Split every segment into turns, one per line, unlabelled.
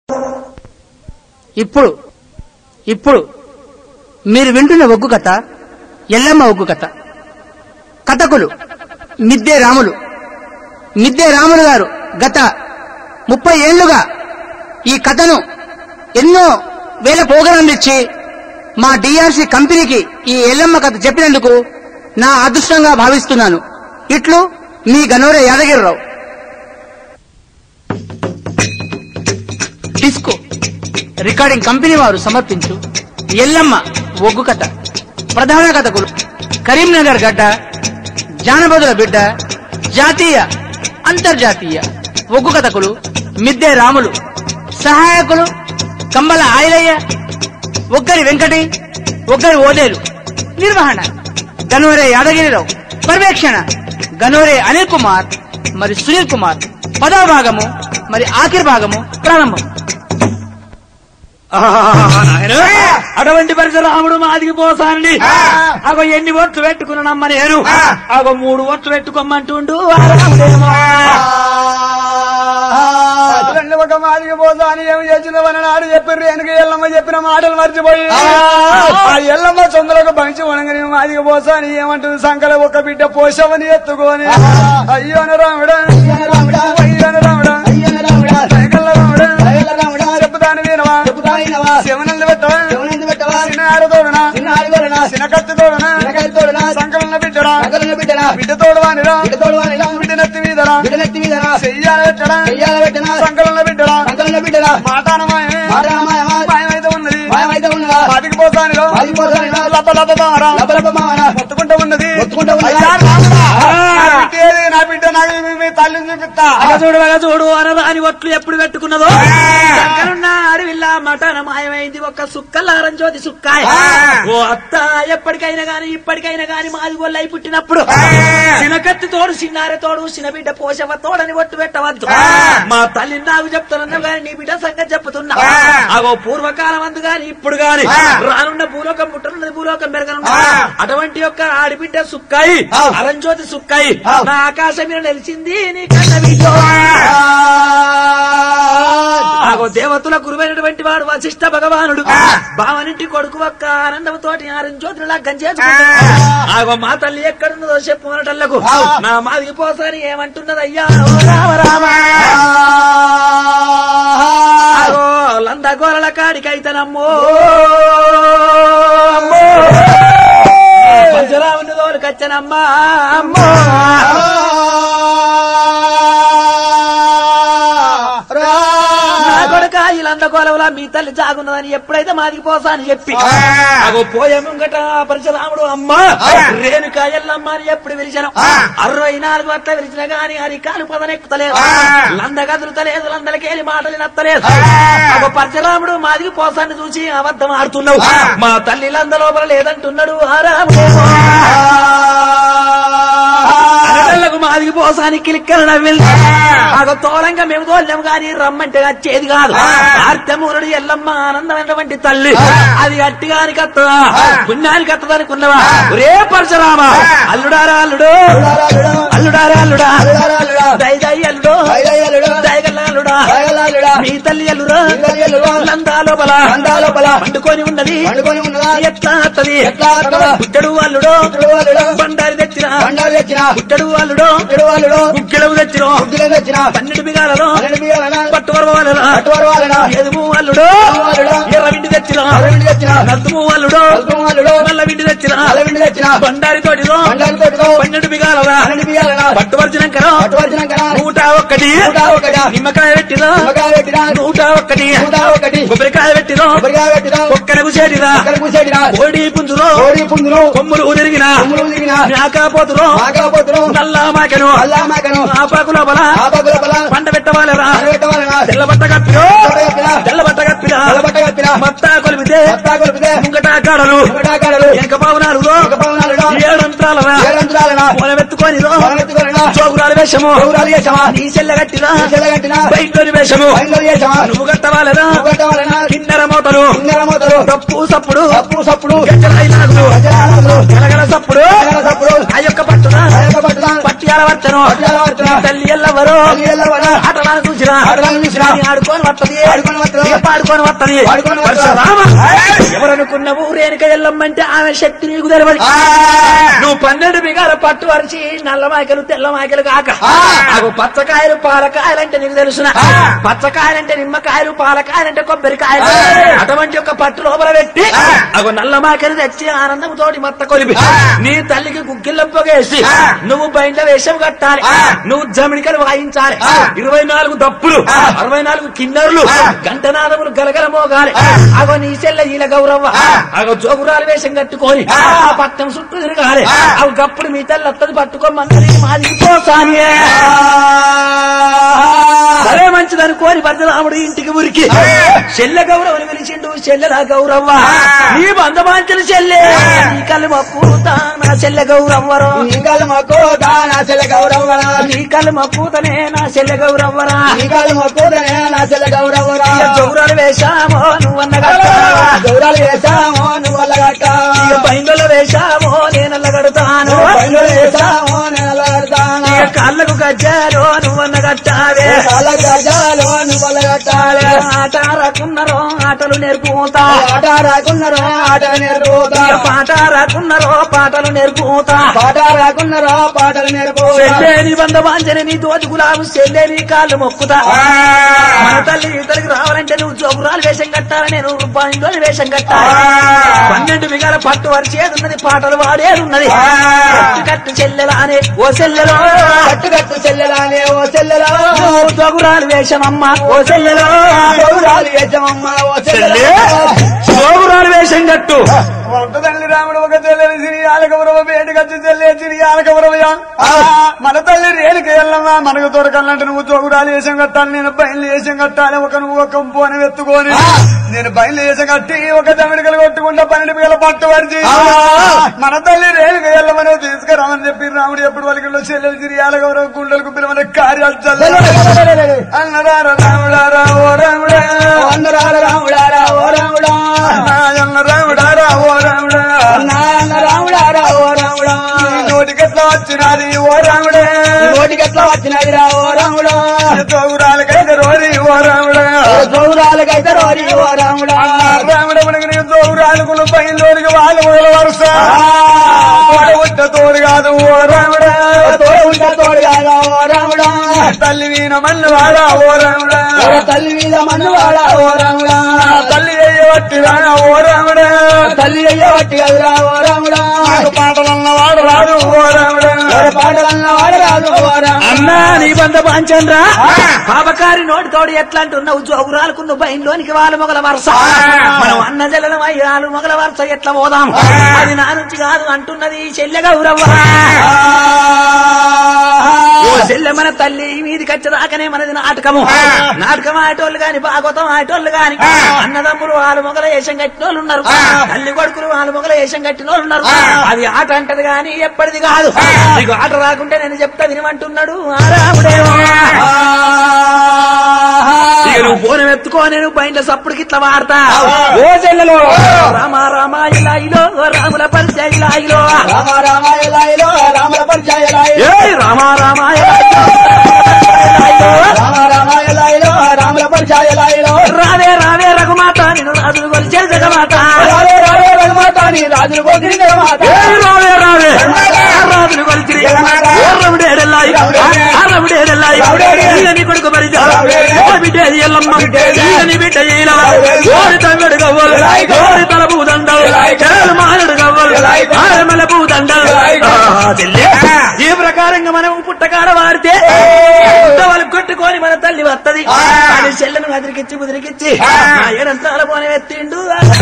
ఇప్పుడు ఇప్పుడు మీరు వింటున్న ఒగ్గు కథ ఎల్లమ్మ ఒగ్గు కథ కథకులు మిద్దే రాములు మిద్దే రాములు గారు గత ముప్పై ఏళ్లుగా ఈ కథను ఎన్నో వేల ప్రోగ్రాంలు ఇచ్చి మా డిఆర్సి కంపెనీకి ఈ ఎల్లమ్మ కథ చెప్పినందుకు నా అదృష్టంగా భావిస్తున్నాను ఇట్లు మీ Ganore Yadagirirao disco recording company వారు సమర్పించు ఎల్లమ్మ ఒగ్గు కథ ప్రధాన కథకులు కరీంనగర్ గడ్డ జానపదుల బిడ్డ జాతీయ అంతర్జాతీయ ఒగ్గు కథకులు మిద్దె రాములు సహాయకులు కంబల ఆయలయ్య ఒక్కరి వెంకటి ఒక్కరి ఓదేలు నిర్వహణ గనోరే యాదగిరిరావు పర్యవేక్షణ గనోరే అనిల్ కుమార్ మరి సునీల్ కుమార్ పదవ భాగము మరి ఆఖరి భాగము ప్రారంభం
అటువంటి పరశురాముడు మాదికి పోసానండి అగో ఎన్ని ఒట్లు పెట్టుకున్నానమ్మ నేను అగో మూడు ఒట్లు పెట్టుకోమంటుండు వాడేమో.
రెండు ఒక మాదికి పోతా అని ఏమి చేసినవని నాడు చెప్పారు వెనక ఎల్లమ్మ చెప్పిన మాటలు మర్చిపోయి ఆ ఎల్లమ్మ చంద్రకు బంచి వనగని మాదికి పోతా అని ఏమంటుంది సంకల ఒక బిడ్డ పోషవని ఎత్తుకొని అయ్యో రాముడా అయ్యో రాముడా సైకల్ల రాముడా చెప్పుతాను వినవా శివనందు పెట్టవా చిన్న ఆడతోడనా చిన్న కత్తి తోడనా సంకలన బిడ్డరా బిడ్డ తోడవానిరా బిడ్డ నెత్తి మీదరా చెయ్యాల పెట్టడా సంకలన బిడ్డరా మాటాన మాయమే మాయమైతే ఉన్నది మాటికి పోతానిలో లబ్బ లబ్బ బామరా మొత్తుకుంటూ ఉన్నది అయ్యా రాముడా, నా బిడ్డ ఏది? నా బిడ్డ నాకు మీ- మీ తల్లిని చూపిస్తా
అగ చూడు అగ చూడు అనరాని ఒట్లు ఎప్పుడు పెట్టుకున్నదో దగ్గరున్న అడవిల్లా మటన మాయమైంది ఒక్క సుక్కలారం జ్యోతి సుక్కాయ ఓ అత్త ఎప్పటికైనా గాని ఇప్పటికైనా గాని మాది గొల్లై పుట్టినప్పుడు చినకత్తి తోడు చిన్నారె తోడు చిన్న బిడ్డ పోషవ తోడని ఒట్టు పెట్టవద్దు మా తల్లి నాకు చెప్తానన్నా గాని నీ బిడ్డ సంగతి చెప్తున్నా అగో పూర్వకాలం అందు గాని ఇప్పుడు గాని రానున్న భూలోకం పుట్టనున్నది భూలోకం పెరగనున్నది అటువంటి యొక్క ఆడిబిడ్డ సుక్కాయి అరంజ్యోతి సుక్కాయి నా ఆకాశం మీద నిలిచింది నీ కన్న బిడ్డ ఆగో దేవతల గురువైనటువంటి వాడు వశిష్ఠ భగవానుడు భావనింటి కొడుకు ఒక్క ఆనందంతోటి ఆరంజ్యోతిని లగ్గం చేసుకుంటాడు ఆగో మా తల్లి ఎక్కడున్నదో చెప్పు మనటల్లకు నా మాదికి పోసారి ఏమంటున్నదయ్యా ఓ రామ రామ ఆగో లంద గోరల కాడికైతనమ్మో అమ్మో పంచరాముని తోలుకొచ్చనమ్మా అమ్మో నా కొడుక ఇలంద గోలవలా మీ తల్లి జాగున్నదని ఎప్పుడైతే మాదికి పోసా అని చెప్పి అగో పోయే ముంగట పరశురాముడు అమ్మ రేణుక ఎల్లమ్మ అని ఎప్పుడు పిలిచాను అరవై నాలుగు అట్ల పిలిచిన గాని హరికాలు పదనెక్కుతలేదు లంద కదులుతలేదు లందలకేలి మాటలు నత్తలేదు అగో పరశురాముడు మాదికి పోసాన్ని చూసి అబద్ధం ఆడుతున్నావు మా తల్లి లంద లోపల లేదంటున్నాడు ఆ రాముడు అరగళ్ళకు మాదికి పోసానికి కిలిక్కల నవ్వింది ఆగ తోలంగా మేము తోలేము గాని రమ్మంటే వచ్చేది కాదు ఆర్తమూరుడు ఎల్లమ్మ ఆనందమైనటువంటి తల్లి అది గట్టిగాని కత్తదా పుణ్యానికి కత్తదా అనుకున్నవా ఒరే పరశురామా అల్లుడారా అల్లుడు అల్లుడారా అల్లుడా దయ దయ అల్లుడు దయగల్ల అల్లుడా మీ తల్లి అల్లురా లందా లోపల పండుకొని ఉన్నది ఎట్లా అత్తది పుట్టడు అల్లుడు బండారి తెచ్చిన పుట్టడు అల్లుడు గుగ్గిలవు తెచ్చిన పన్నెండు బిగాలలో పట్టువర వాళ్ళ ఎదుము అల్లుడు ఎర్ర విండి తెచ్చిన నద్దుము అల్లుడు నల్ల విండి తెచ్చిన బండారి తోటిలో పన్నెండు బిగాలరా పట్టువర్చినాకరా నూట ఒక్కటి నిమ్మకాయ పెట్టినా నూట ఒక్కటి కొబ్బరికాయ పెట్టినా ఒక్కలకు చేరినా కోడి పుంజులో కొమ్ములు ఉరిగిన మేకపోతులో నల్ల మాకెను ఆపాకు లోపల పంట పెట్టవాలరా తెల్ల బట్ట కప్పిరో తెల్ల బట్ట కప్పిరా మత్తా కొలిపితే ముంగట కాడలు వెనక పావునాలుగో ఏడంత్రాలరా మొలవెత్తుకొని చోగురాలు వేషము నీ చెల్ల కట్టినా బయటలోని వేషము నువ్వు కట్టవాలరా కిన్నెర మోతలు తప్పు సప్పుడు గజ్జలాయి నాగులు గలగల సప్పుడు ఆ యొక్క పట్టున పట్టి అలవర్తను తల్లి ఎల్లవరు ఆటలా చూసినా అని ఆడుకొని వత్తది
ఆడుకొని వత్తది.
ఇక పాడుకొని వత్తది
పాడుకొని వత్తది.
పరశురామ ఎవరనుకున్నావు రేణుక ఎల్లమ్మంటే ఆమె శక్తి నీకు తెలవదు నువ్వు పన్నెండు బిగాల పట్టు వరిచి నల్ల మాయకలు తెల్ల మాయకలు కాక అవి పచ్చకాయలు పాలకాయలంటే నీకు తెలుసునా పచ్చకాయలంటే నిమ్మకాయలు పాలకాయలంటే కొబ్బరికాయలు అటువంటి ఒక పట్టు లోపల పెట్టి అవి నల్ల మాయకలు తెచ్చి ఆనందం తోటి మత్త కొలిపి నీ తల్లికి గుగ్గిళ్ళం పొగేసి నువ్వు బయట వేషం కట్టాలి నువ్వు జమిడికలు వాయించాలి ఇరవై నాలుగు దప్పులు అరవై నాలుగు కిన్నరులు గంటనాదములు గలగల మోగాలి అగో నీ చెల్ల ఈల గౌరవ్వ అగో జోగురాలు వేషం కట్టుకొని ఆ పట్టం చుట్టూ తిరగాలి అవి గప్పుడు మీ తల్లి అత్తది పట్టుకోమన్నది మాది పోసాని సరే మంచిదని కోరి భద్రరాముడు ఇంటికి ఉరికి చెల్లె గౌరవని పిలిచిండు చెల్లెలా గౌరవ్వ నీ బంధమాంచిన చెల్లె నీ కళ్ళు మక్కుతా నా చెల్లె గౌరవ్వరు
నీకాలు మొక్కోదా నా చెల్లె గౌరవరా
నీ కళ్ళు మక్కుతనే నా చెల్లె గౌరవ్వరా
నీకాలు మొక్కోదనే నా చెల్లె గౌరవరా
జోగురాలు వేశామో నువ్వన్న
గౌరాలు వేసామో నువ్వు అల్లగట్ట
బయలు వేశామో నేనల్ల కడతాను
పైన వేసామో నేను అల్లగడతాను
ఇక కాళ్ళకు గజ్జాలో నువ్వన్న కట్టావే
కాళ్ళ గజాలు నువ్వు అల్లగట్టాలి
ఆట రాకున్నారో ఆటలు నేర్పుతా
ఆట రాకున్నారో ఆట నేర్పుతా
ఇక పాట రాకున్నారో పాటలు నేర్పుతా
పాట రాకున్నారో పాటలు నేర్పు
చెల్లేని బంధవాంజని నీ తోటి గులాబు చెల్లేని కాళ్ళు మొక్కుతా మన తల్లి ఇతరికి రావాలంటే నువ్వు జోగురాలు వేషం కట్టాలి నేను రూపాయి వేషం కట్టాలి పన్నెండు మిగాల పట్టు వరిచేది ఉన్నది పాటలు వాడేది ఉన్నది కట్టు కట్టు చెల్లెలా అనే ఓ చెల్లెలో
కట్టు కట్టు చెల్లెలానే ఓ చెల్లెలా
నువ్వు జోగురాలు వేషమమ్మా ఓ చెల్లెలో
గౌరాలు వేసమమ్మ ఓ
చెల్లె
చెల్లెలా
జోగురాలు వేషం కట్టు
వంట తల్లి రాముడు ఒక చెల్లెలు సిరి ఆలకవరవ వేడికచ్చి చెల్లె సిరి ఆలకవరవయ మన తల్లి రేణుకి వెళ్ళమ్మా మనకు దొరకాలంటే నువ్వు చోగురాలు వేషం కట్టాలి నేను బయలు వేషం కట్టాలి ఒక నువ్వు ఒక పోని ఎత్తుకొని నేను బయలు వేషం కట్టి ఒక జమిడికలు కొట్టుకుంటా పన్నెండు పిల్లల పట్టు పడిచి మన తల్లి రేణుకి వెళ్ళమని తీసుకురామని చెప్పి రాముడు ఎప్పుడు వాళ్ళకి చెల్లెలు సిరి ఆలకవరవ గుండెలకు పిలవని కార్యాలు చల్లి అన్నదార రాముడారా ఓ రాముడా
అందరాల రాముడారా ఓ రాముడా
అన్న రాముడారా ఓ రాముడా
నాన్న రాముడారా ఓ రాముడా
నోటికెట్లా వచ్చినది ఓ రాముడే
నోటికెట్లా వచ్చినదిరా ఓ రాముడా
చౌరాలకైతే రోరి ఓ రాముడే
గౌరాలకైతే రోరి ఓ రాముడా
రాముడముడికి నీ చౌరాలకులు పైలోనికి వాళ్ళు మొదల వరుస తోడ తోడు కాదు ఓ రాముడే
తోడు ఉంటా తోడు కాదా ఓ రాముడా
తల్లి వీణ మన్ను వాడా ఓ రాముడా
ఓ తల్లి మీద మన్నువాడా ఓ రాముడా
తల్లి అయ్యవట్టి రానా ఓ రాముడే
తల్లి అయ్యే వట్టి కదురా ఓ రాముడా
పాటలన్న వాడు రాదు ఓ రాముడే
ఓ పాటలన్న వాడరాదు ఓ రాముడా
అన్నా నీ బంధ పాంచండ్రా పాపకారి నోటి తోడు ఎట్లా అంటున్నావు జోగురాలకు నువ్వు బయలులోనికి వాళ్ళ మొగల వరుస మనం అన్న జల్లడం అయ్యాలు మొగల వరుస ఎట్లా పోదాం అది నా నుంచి కాదు అంటున్నది ఈ చెల్లె గౌరవ్వ ఓ చెల్లె మన తల్లి మీది కచ్చదాకనే మనది నాటకము నాటకం ఆటోళ్ళు గాని భాగవతం ఆటోళ్ళు గాని అన్నదమ్ములు వాళ్ళ మొగల వేషం కట్టిన వాళ్ళు ఉన్నారు తల్లి కొడుకులు వాళ్ళ మొగల వేషం కట్టిన వాళ్ళు ఉన్నారు అది ఆట అంటది గాని ఎప్పటిది కాదు నీకు ఆట రాకుంటే నేను చెప్తా వినమంటున్నాడు ఆ రాముడేమో ఇక నువ్వు ఫోన్ ఎత్తుకో నేను బయట సప్పుడుకి ఇట్లా వాడతా ఓ చెల్లెలో రామ రామ ఇలా ఇలో రాముల పరిచయ ఇలా ఇలో
రామ రామ ఎలాయిలో రాముల పరిచయ ఎలాయిలో
ఏయ్ రామ రామ ఇలా ఇలో.
రామ రామ ఎలాయిలో రాముల పరిచయ ఎలాయిలో
రావే రావే రఘుమాత నేను రాజులు కొలిచే జగమాత
రావే రావే రఘుమాత నీ రాజులు పోగిరి జగమాత
ఏయ్ రావే రావే రాజులు కొలిచి రముడేడెల్లాయి రముడేడెల్లాయి నీ కొడుకు పరిచయం బిడ్డేది ఎల్లమ్మ నీ బిడ్డ ఈలవ ఓరి తంగడు గవ్వలు ఓరి తల పూదండలు చేలు మానడు గవ్వలు ఆరమల పూదండలు ఈ ప్రకారంగా మనం పుట్టకాడ వాడితే వాళ్ళు కొట్టుకొని మన తల్లి వత్తది అని చెల్లెను అదిరికిచ్చి ముదిరికిచ్చి ఏడంతాల పోని ఎత్తిండు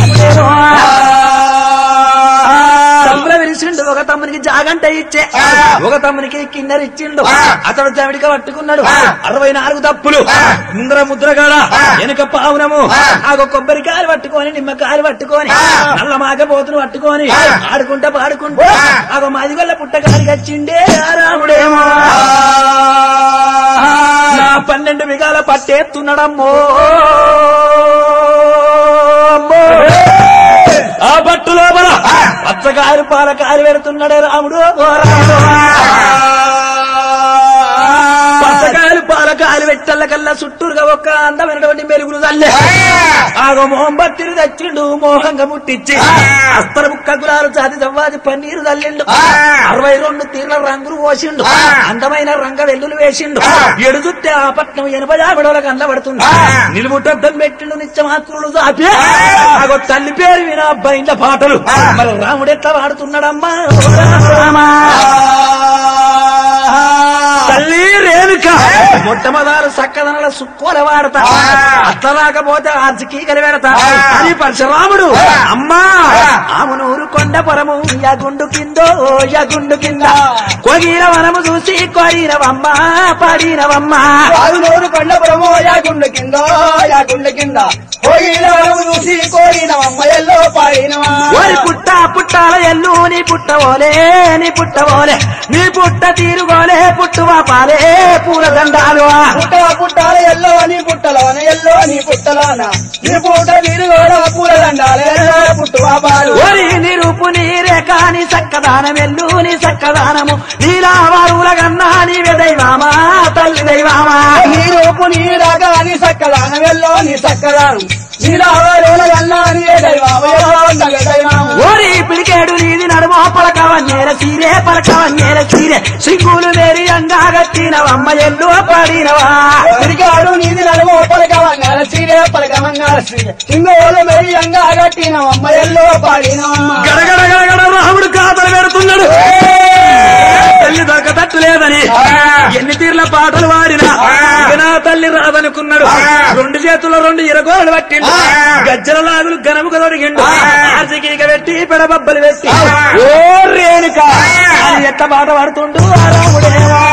తమ్ముల విరిసిండు ఒక తమ్మునికి జాగంట ఇచ్చే ఒక తమ్మునికి కిన్నెర ఇచ్చిండు అతడు జమిడిగా పట్టుకున్నాడు అరవై నాలుగు తప్పులు ముందర ముద్రగాడ వెనుక పావునము ఆగో కొబ్బరికాయలు పట్టుకొని నిమ్మకాయలు పట్టుకొని నల్ల మాకపోతును పట్టుకొని ఆడుకుంటా పాడుకుంటా ఆగో మాదిగొల్ల పుట్టకాయలు కచ్చిండే ఆ రాముడేమో నా పన్నెండు మిగాల పట్టేస్తున్నాడమ్మో అమ్మో. ఆ పట్టు లోపల పచ్చకాయలు పాలకాయలు పెడుతున్నాడే రాముడు ఓ రాముడు పచ్చకాయలు పాలకాయలు పెట్టి దిట్టల కల్లా చుట్టూరుగా ఒక అందమైనటువంటి మెరుగులు తల్లే ఆగో మోహంబత్తిని తెచ్చిండు మోహంగా ముట్టించి అస్తర ముక్క గులాలు జాతి జవ్వాది పన్నీరు తల్లిండు అరవై రెండు తీర్ల రంగులు పోసిండు అందమైన రంగ వెల్లులు వేసిండు ఎడు చుట్టే ఆ పట్నం ఎనభై ఆవిడల కనబడుతుంది నిలువుటద్దం పెట్టిండు నిత్యమాత్రులు చాపి ఆగో తల్లి పేరు వినా బయట పాటలు మరి రాముడు ఎట్లా వాడుతున్నాడమ్మా ఓ రామా. తల్లి రేణుక మొట్టమొదలు సక్కదనల సుక్కోల వాడతా అట్లా రాకపోతే ఆర్చికీకలు పెడతా అని పరశురాముడు అమ్మా ఆమునూరు కొండ పొరము యగుండు కిందో యగుండు కింద కొగిన వనము చూసి కొరినవమ్మా పడినవమ్మా
ఆగునూరు కొండపురమో యాగుండ కింద యాగుండ కింద పోయిన వరము చూసి కోరిన అమ్మయ్యల్లో పాడినవా
ఓరి పుట్ట పుట్టాల ఎల్లు నీ పుట్టవోలే నీ పుట్టవోలే నీ పుట్ట తీరుగోలే పుట్టువా పాలే పూల దండాలు
పుట్ట పుట్టాల ఎల్లో నీ పుట్టలోన ఎల్లో నీ పుట్టలోన నీ పుట్ట నీరు కూడా పూల దండాలే పుట్టువా పాలు
ఓరి నీ రూపు నీ రేఖ నీ చక్కదానం ఎల్లు నీ చక్కదానము నీలావారుల కన్నా నీవే దైవామా తల్లి దైవామా
నీ రూపు నీ రాగా నీ సక్కదానం ఎల్లో నీ సక్కదానం నీలావరుల కన్నా నీ దైవామయ్యో నగ దైవాము
ఓరి పిలికేడు నీది నడుమో పలకవన్నేల సీరే పలకవన్నేల సీరే సింగులు వేరి అంగాగట్టినవమ్మ ఎల్లు పడినవా
తిరిగాడు నీది నడుము పలకవంగాల సీరే పలకవంగాల సీరే సింగోలు మెరి అంగా గట్టిన అమ్మయ్యల్లో పాడినవమ్మ
గడగడ గడగడ రాముడు కాతలు పెడుతున్నాడు తల్లి దొక్క తట్టు లేదని ఎన్ని తీర్ల పాటలు వాడినా ఇక నా తల్లి రాదనుకున్నాడు రెండు చేతుల్లో రెండు ఇరగోలు పట్టిండు గజ్జల లాగులు గనముక తొడిగిండు ఆర్చికీక పెట్టి పెడబబ్బలు పెట్టి ఓ రేణుక అని ఎట్ట పాట పాడుతుండు ఆ రాముడేవా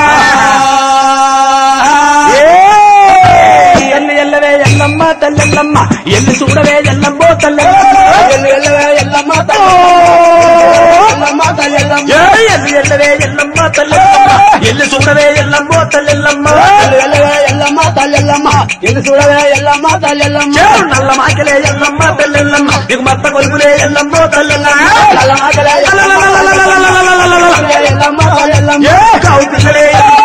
ఎల్లు ఎల్లవే ఎల్లమ్మ తల్లెల్లమ్మ ఎల్లు చూడవే ఎల్లమ్మో తల్లెల్లమ్మ
ఎల్లు ఎల్లవే ఎల్లమ్మ తల్లి ఎల్లమ్మ తల్లి ఎల్లమ్మ
ఏ ఎల్లు ఎల్లవే ఎల్లమ్మ తల్లెల్లమ్మ ఎల్లు చూడవే ఎల్లమ్మో తల్లెల్లమ్మ
ఎల్లు ఎల్లవే ఎల్లమ్మ తల్లి ఎల్లమ్మ ఎల్లు చూడవే ఎల్లమ్మ తల్లి ఎల్లమ్మ
చేరు నల్ల మాకలే ఎల్లమ్మ తల్లెల్లమ్మ నీకు మత్త కొలుపులే ఎల్లమ్మో తల్లెల్లమ్మ
నల్ల ఆకలే ఎల్లమ్మ తల్లి ఎల్లమ్మ
ఏ కావు పిల్లలే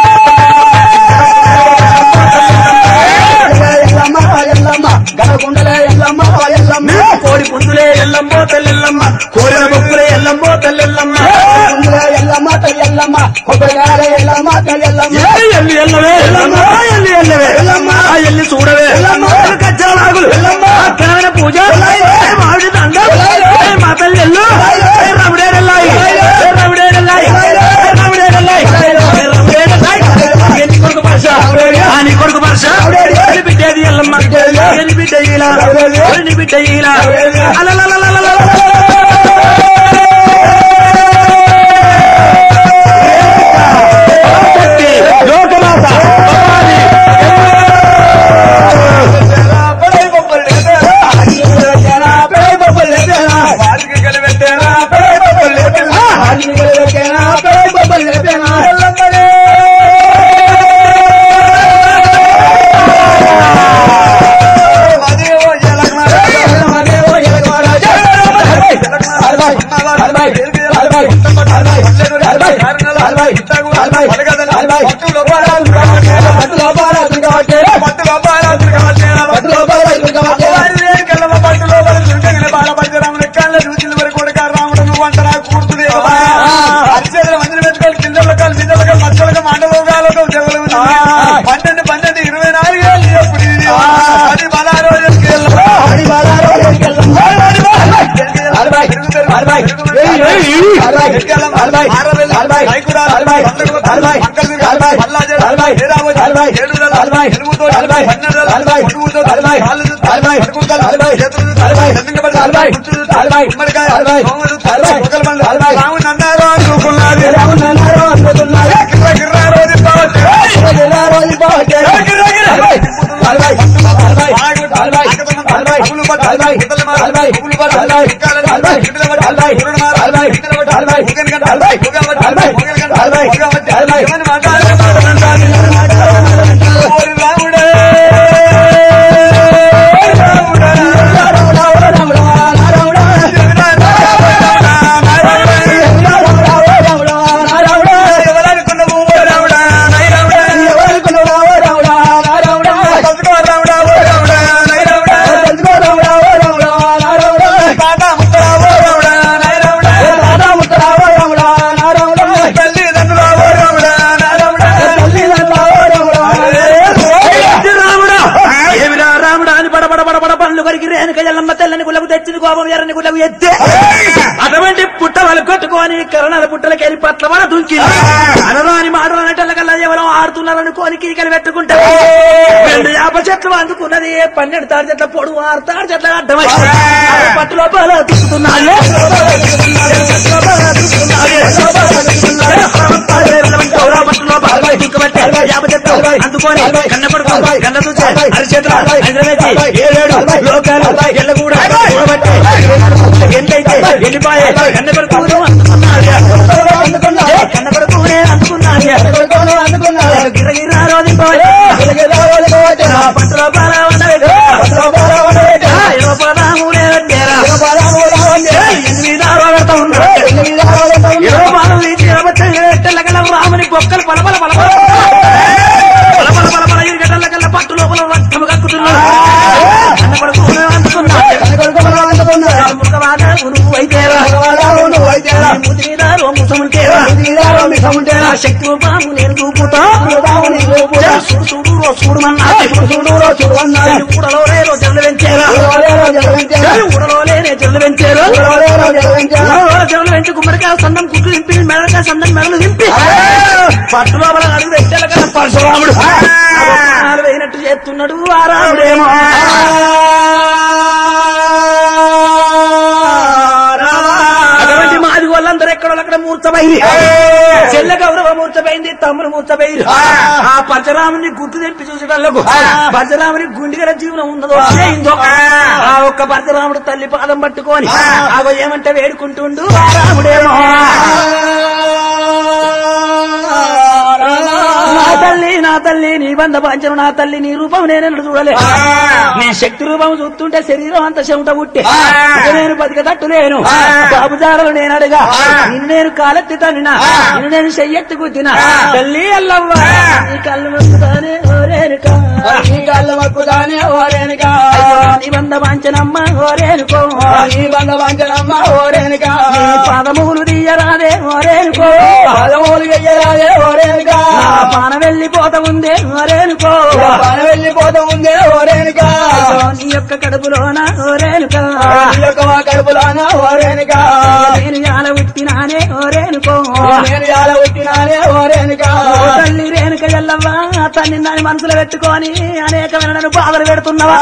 ఎల్లమ్మ తల్లి ఎల్లమ్మ గనకుండలే ఎల్లమ్మ తల్లి ఎల్లమ్మ
కోడి పుందులే ఎల్లమ్మో తల్లెల్లమ్మ కోరిన మొక్కులే ఎల్లమ్మో తల్లెల్లమ్మ
గనకుండలే ఎల్లమ్మ తల్లి ఎల్లమ్మ కొబ్బరికాయలే ఎల్లమ్మ తల్లి ఎల్లమ్మ
ఏ ఎల్లు ఎల్లవే ఎల్లమ్మ ఎల్లు ఎల్లవే ఎల్లమ్మ ఎల్లు చూడవే ఎల్లమ్మ కజ్జలాగులు ఎల్లమ్మ ఘనమైన పూజ ఏ మామిడి దండ ఏ మా తల్లి ఎల్లు ఏ రవిడేరెల్లాయి ఏ రవిడేరెల్లాయి ఏ రవిడేరెల్లాయి ఏ రవిడేరెల్లాయి ఎన్ని కొడుకు భాష ఆ నీ కొడుకు భాష ఎన్ని బిడ్డేది ఎల్లమ్మ ఎన్ని బిడ్డ ఇలా ఎన్ని బిడ్డ ఇలా లోకమాత
పన్నెండు పన్నెండు ఇరవై నాలుగు ఏళ్ళు ఎప్పుడు ఇది? పది పదహారు రోజులకి రామునన్నారు అనుకున్నది గిర్రా రోజు రాముడే ఎవరనుకున్నావు రాముడా నాయన
కొరికి రేణుక ఎల్లమ్మ తెల్లని గుళ్ళకు తెచ్చింది కోపం ఎర్రని గుళ్ళకు ఎత్తే అటువంటి పుట్ట వాళ్ళు కొట్టుకొని కరణాల పుట్టలకెళ్ళి పట్ల మన దుంకింది అనరాని మాటలు అనేటల్లకల్లా ఎవరో ఆడుతున్నారనుకోని కీకలు పెట్టుకుంటారు రెండు యాప చెట్లు అందుకున్నది పన్నెండు తాడు చెట్ల పొడుగు ఆరు తాడు చెట్ల అడ్డమై పట్టు లోపల దుక్కుతున్నాయి అందుకొని కన్న కొడుకు కన్న చూసే అరిచేతుల అరిచేతుల ఏడేడు లోకాలు ఎల్లగూడ కూడబట్టే ఎంతైతే ఎండిపాయే కన్న కొడుకు అందుకున్నాడు కన్న కొడుకునే అందుకున్నాడు గిరగిరా రోధింపవచ్చు పట్టులో పాల ఉండలేదు పదాములే వచ్చేరా ఎనిమిది ఆరోగ్యత ఉన్నాడు ఇరవై పాలు తీసి ఇరవై తెల్లగల రాముని బొక్కలు పలపల పలపల పలపల పలపల ఇరుగటల్ల కల్లా పట్టు లోపల రక్తము కక్కుతున్నాడు కన్న కొడుకు అందుకున్నాడు ముఖవాద నువ్వు అయితేరా ముది మీద రోముసముంటేరా శక్తి బాబు నేను చూపుతా చూడు చూడు రో చూడమన్నా ఊడలో లేరో జల్లు పెంచేరా ఊడలో లేనే జల్లు పెంచేరు జల్లు పెంచి గుమ్మడికాయ సందం కుట్లు దింపి మెడకాయ సందం మెడలు దింపి పట్టు లోపల అడుగు పెట్టాల కదా పరశురాముడు ప్రాణాలు వేయినట్టు చేస్తున్నాడు ఆ రాముడేమో అటువంటి మాది వాళ్ళందరూ ఎక్కడో అక్కడ మూర్చమైంది చెల్ల గౌరవ మూర్చపోయింది తమ్ముడు మూర్చపోయింది ఆ పరశురాముని గుర్తు తెప్పి చూసేటల్లకు పరశురాముని గుండెగల జీవనం ఉన్నదో చేయిందో ఆ ఒక్క పరశురాముడు తల్లి పాదం పట్టుకొని ఆగో ఏమంటే వేడుకుంటుండు ఆ రాముడేమో నా తల్లి నా తల్లి నీ బంధ పంచను నా తల్లి నీ రూపం నేను చూడలే నీ శక్తి రూపం చూస్తుంటే శరీరం అంత చెమట పుట్టి ఇక నేను బతికతట్టులేను బాబు జాడలు నేను అడగా నిన్ను నేను కాలెత్తి తనినా నిన్ను నేను చెయ్యెత్తి గుద్దినా తల్లి అల్లవ్వ నీ కళ్ళు మొక్కుతానే ఓరేనుకా నీ బంధ పంచనమ్మ ఓరేనుకో నీ పాదములు తీయరాదే ఓరేనుకో నా పాన వెళ్ళిపోత ఉందే ఓరేనుకో
వెళ్ళిపోతా ఉందే ఓరేనుకా
నీ యొక్క కడుపులోన ఓరేనుకా
కడుపులోన ఓరేనుకా
నేను యాల ఉట్టినానే ఓరేనుకో
నేను చాలా వచ్చినానే ఓరేనుకా
ఓ తల్లి రేణుక ఎల్లవ్వ తల్లి నన్ను మనసులో పెట్టుకొని అనేకమైన నన్ను బాధలు పెడుతున్నవా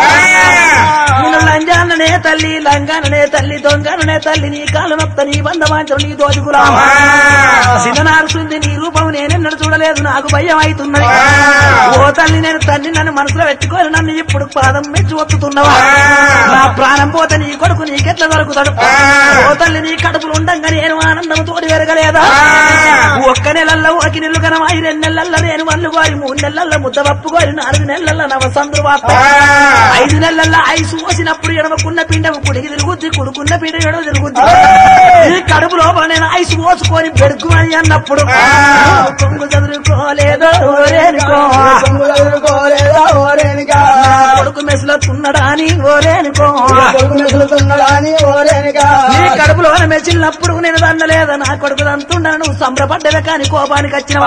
నేను లంజాననే తల్లి లంగాననే తల్లి దొంగననే తల్లి నీ కాలు నొప్త నీ బంధమాంచరు నీ దోచుకురా సిననారుతుంది నీ రూపం నేనెన్నడు చూడలేదు నాకు భయం అవుతున్నది ఓ తల్లి నేను తల్లి నన్ను మనసులో పెట్టుకొని నన్ను ఇప్పుడు పాదం మెచ్చి ఒత్తుతున్నవా నా ప్రాణం పోతే నీ కొడుకు నీకెట్లా దొరుకుతాడు ఓ తల్లి నీ కడుపులు ఉండంగా నేను ఆనందం తోడి పెరగలేదా ఒక్క నెలల్లో ఒక నెలలు కనమాయి రెండు నెలల్లో నేను మల్లు కోరి మూడు నెలల్లో ముద్ద పప్పు కోరి నాలుగు నెలల్లో నవసంద్రు వార్త ఐదు నెలల్లో ఐసు పోసినప్పుడు ఎడమకున్న పిండము కుడికి తిరుగుద్ది కుడుకున్న పిండ ఎడమ తిరుగుద్ది ఈ కడుపు లోపల నేను ఐసు పోసుకొని బెడుకు అని అన్నప్పుడు కొంగు చదువుకోలేదో ఓరేనుకో
చదువుకోలేదా ఓరేనుకా
కొడుకు మెసులుతున్నాడా అని ఓరేనుకో
కొడుకు మెసులుతున్నాడని ఓరేనుకా
నీ కడుపులో మెచ్చినప్పుడు నేను దండలేదా నా కొడుకు దంతుండను నువ్వు సంబరపడ్డవే కానీ కోపానికి వచ్చినవా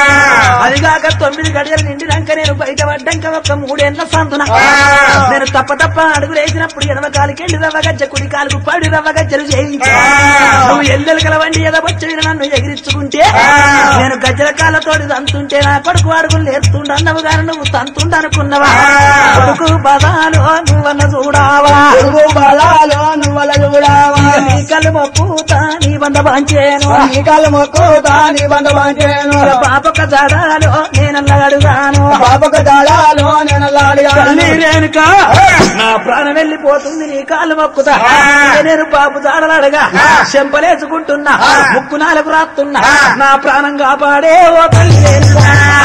అదిగాక తొమ్మిది గడియలు నిండినాక నేను బయట పడ్డాక ఒక మూడేళ్ల సంతున నేను తప్ప తప్ప అడుగులు వేసినప్పుడు ఎడమ కాలికి వెళ్ళి రవ్వ గజ్జ కుడి కాలుకు పడి రవ్వ గజ్జలు చేయించా నువ్వు ఎల్లెలు కలవండి ఎదవచ్చి నన్ను ఎగిరించుకుంటే నేను గజ్జల కాళ్ళతోటి తంతుంటే నా కొడుకు అడుగులు నేర్తుండన్నవు గాని నువ్వు తంతుండనుకున్నవా కొడుకు బదాలు నువ్వన్న చూడావా
కొడుకు బలాలో నువ్వల చూడావా
నీ కళ్ళు మొక్కుతా నీ బంద పంచేను
నీ కాళ్ళు మొక్కుతా నీ బంధ పంచేను
పాపక జడాలు నేనల్లగడుగాను
పాపక దాడాలో నేను లాడిగా
తల్లి రేణుక నా ప్రాణం వెళ్ళిపోతుంది నీ కాళ్ళు మొక్కుతా నేను బాబు జాడలడగా చెంపలేసుకుంటున్నా ముక్కు నాలుగు రాస్తున్నా నా ప్రాణం కాపాడే ఓ తల్లి రేణుక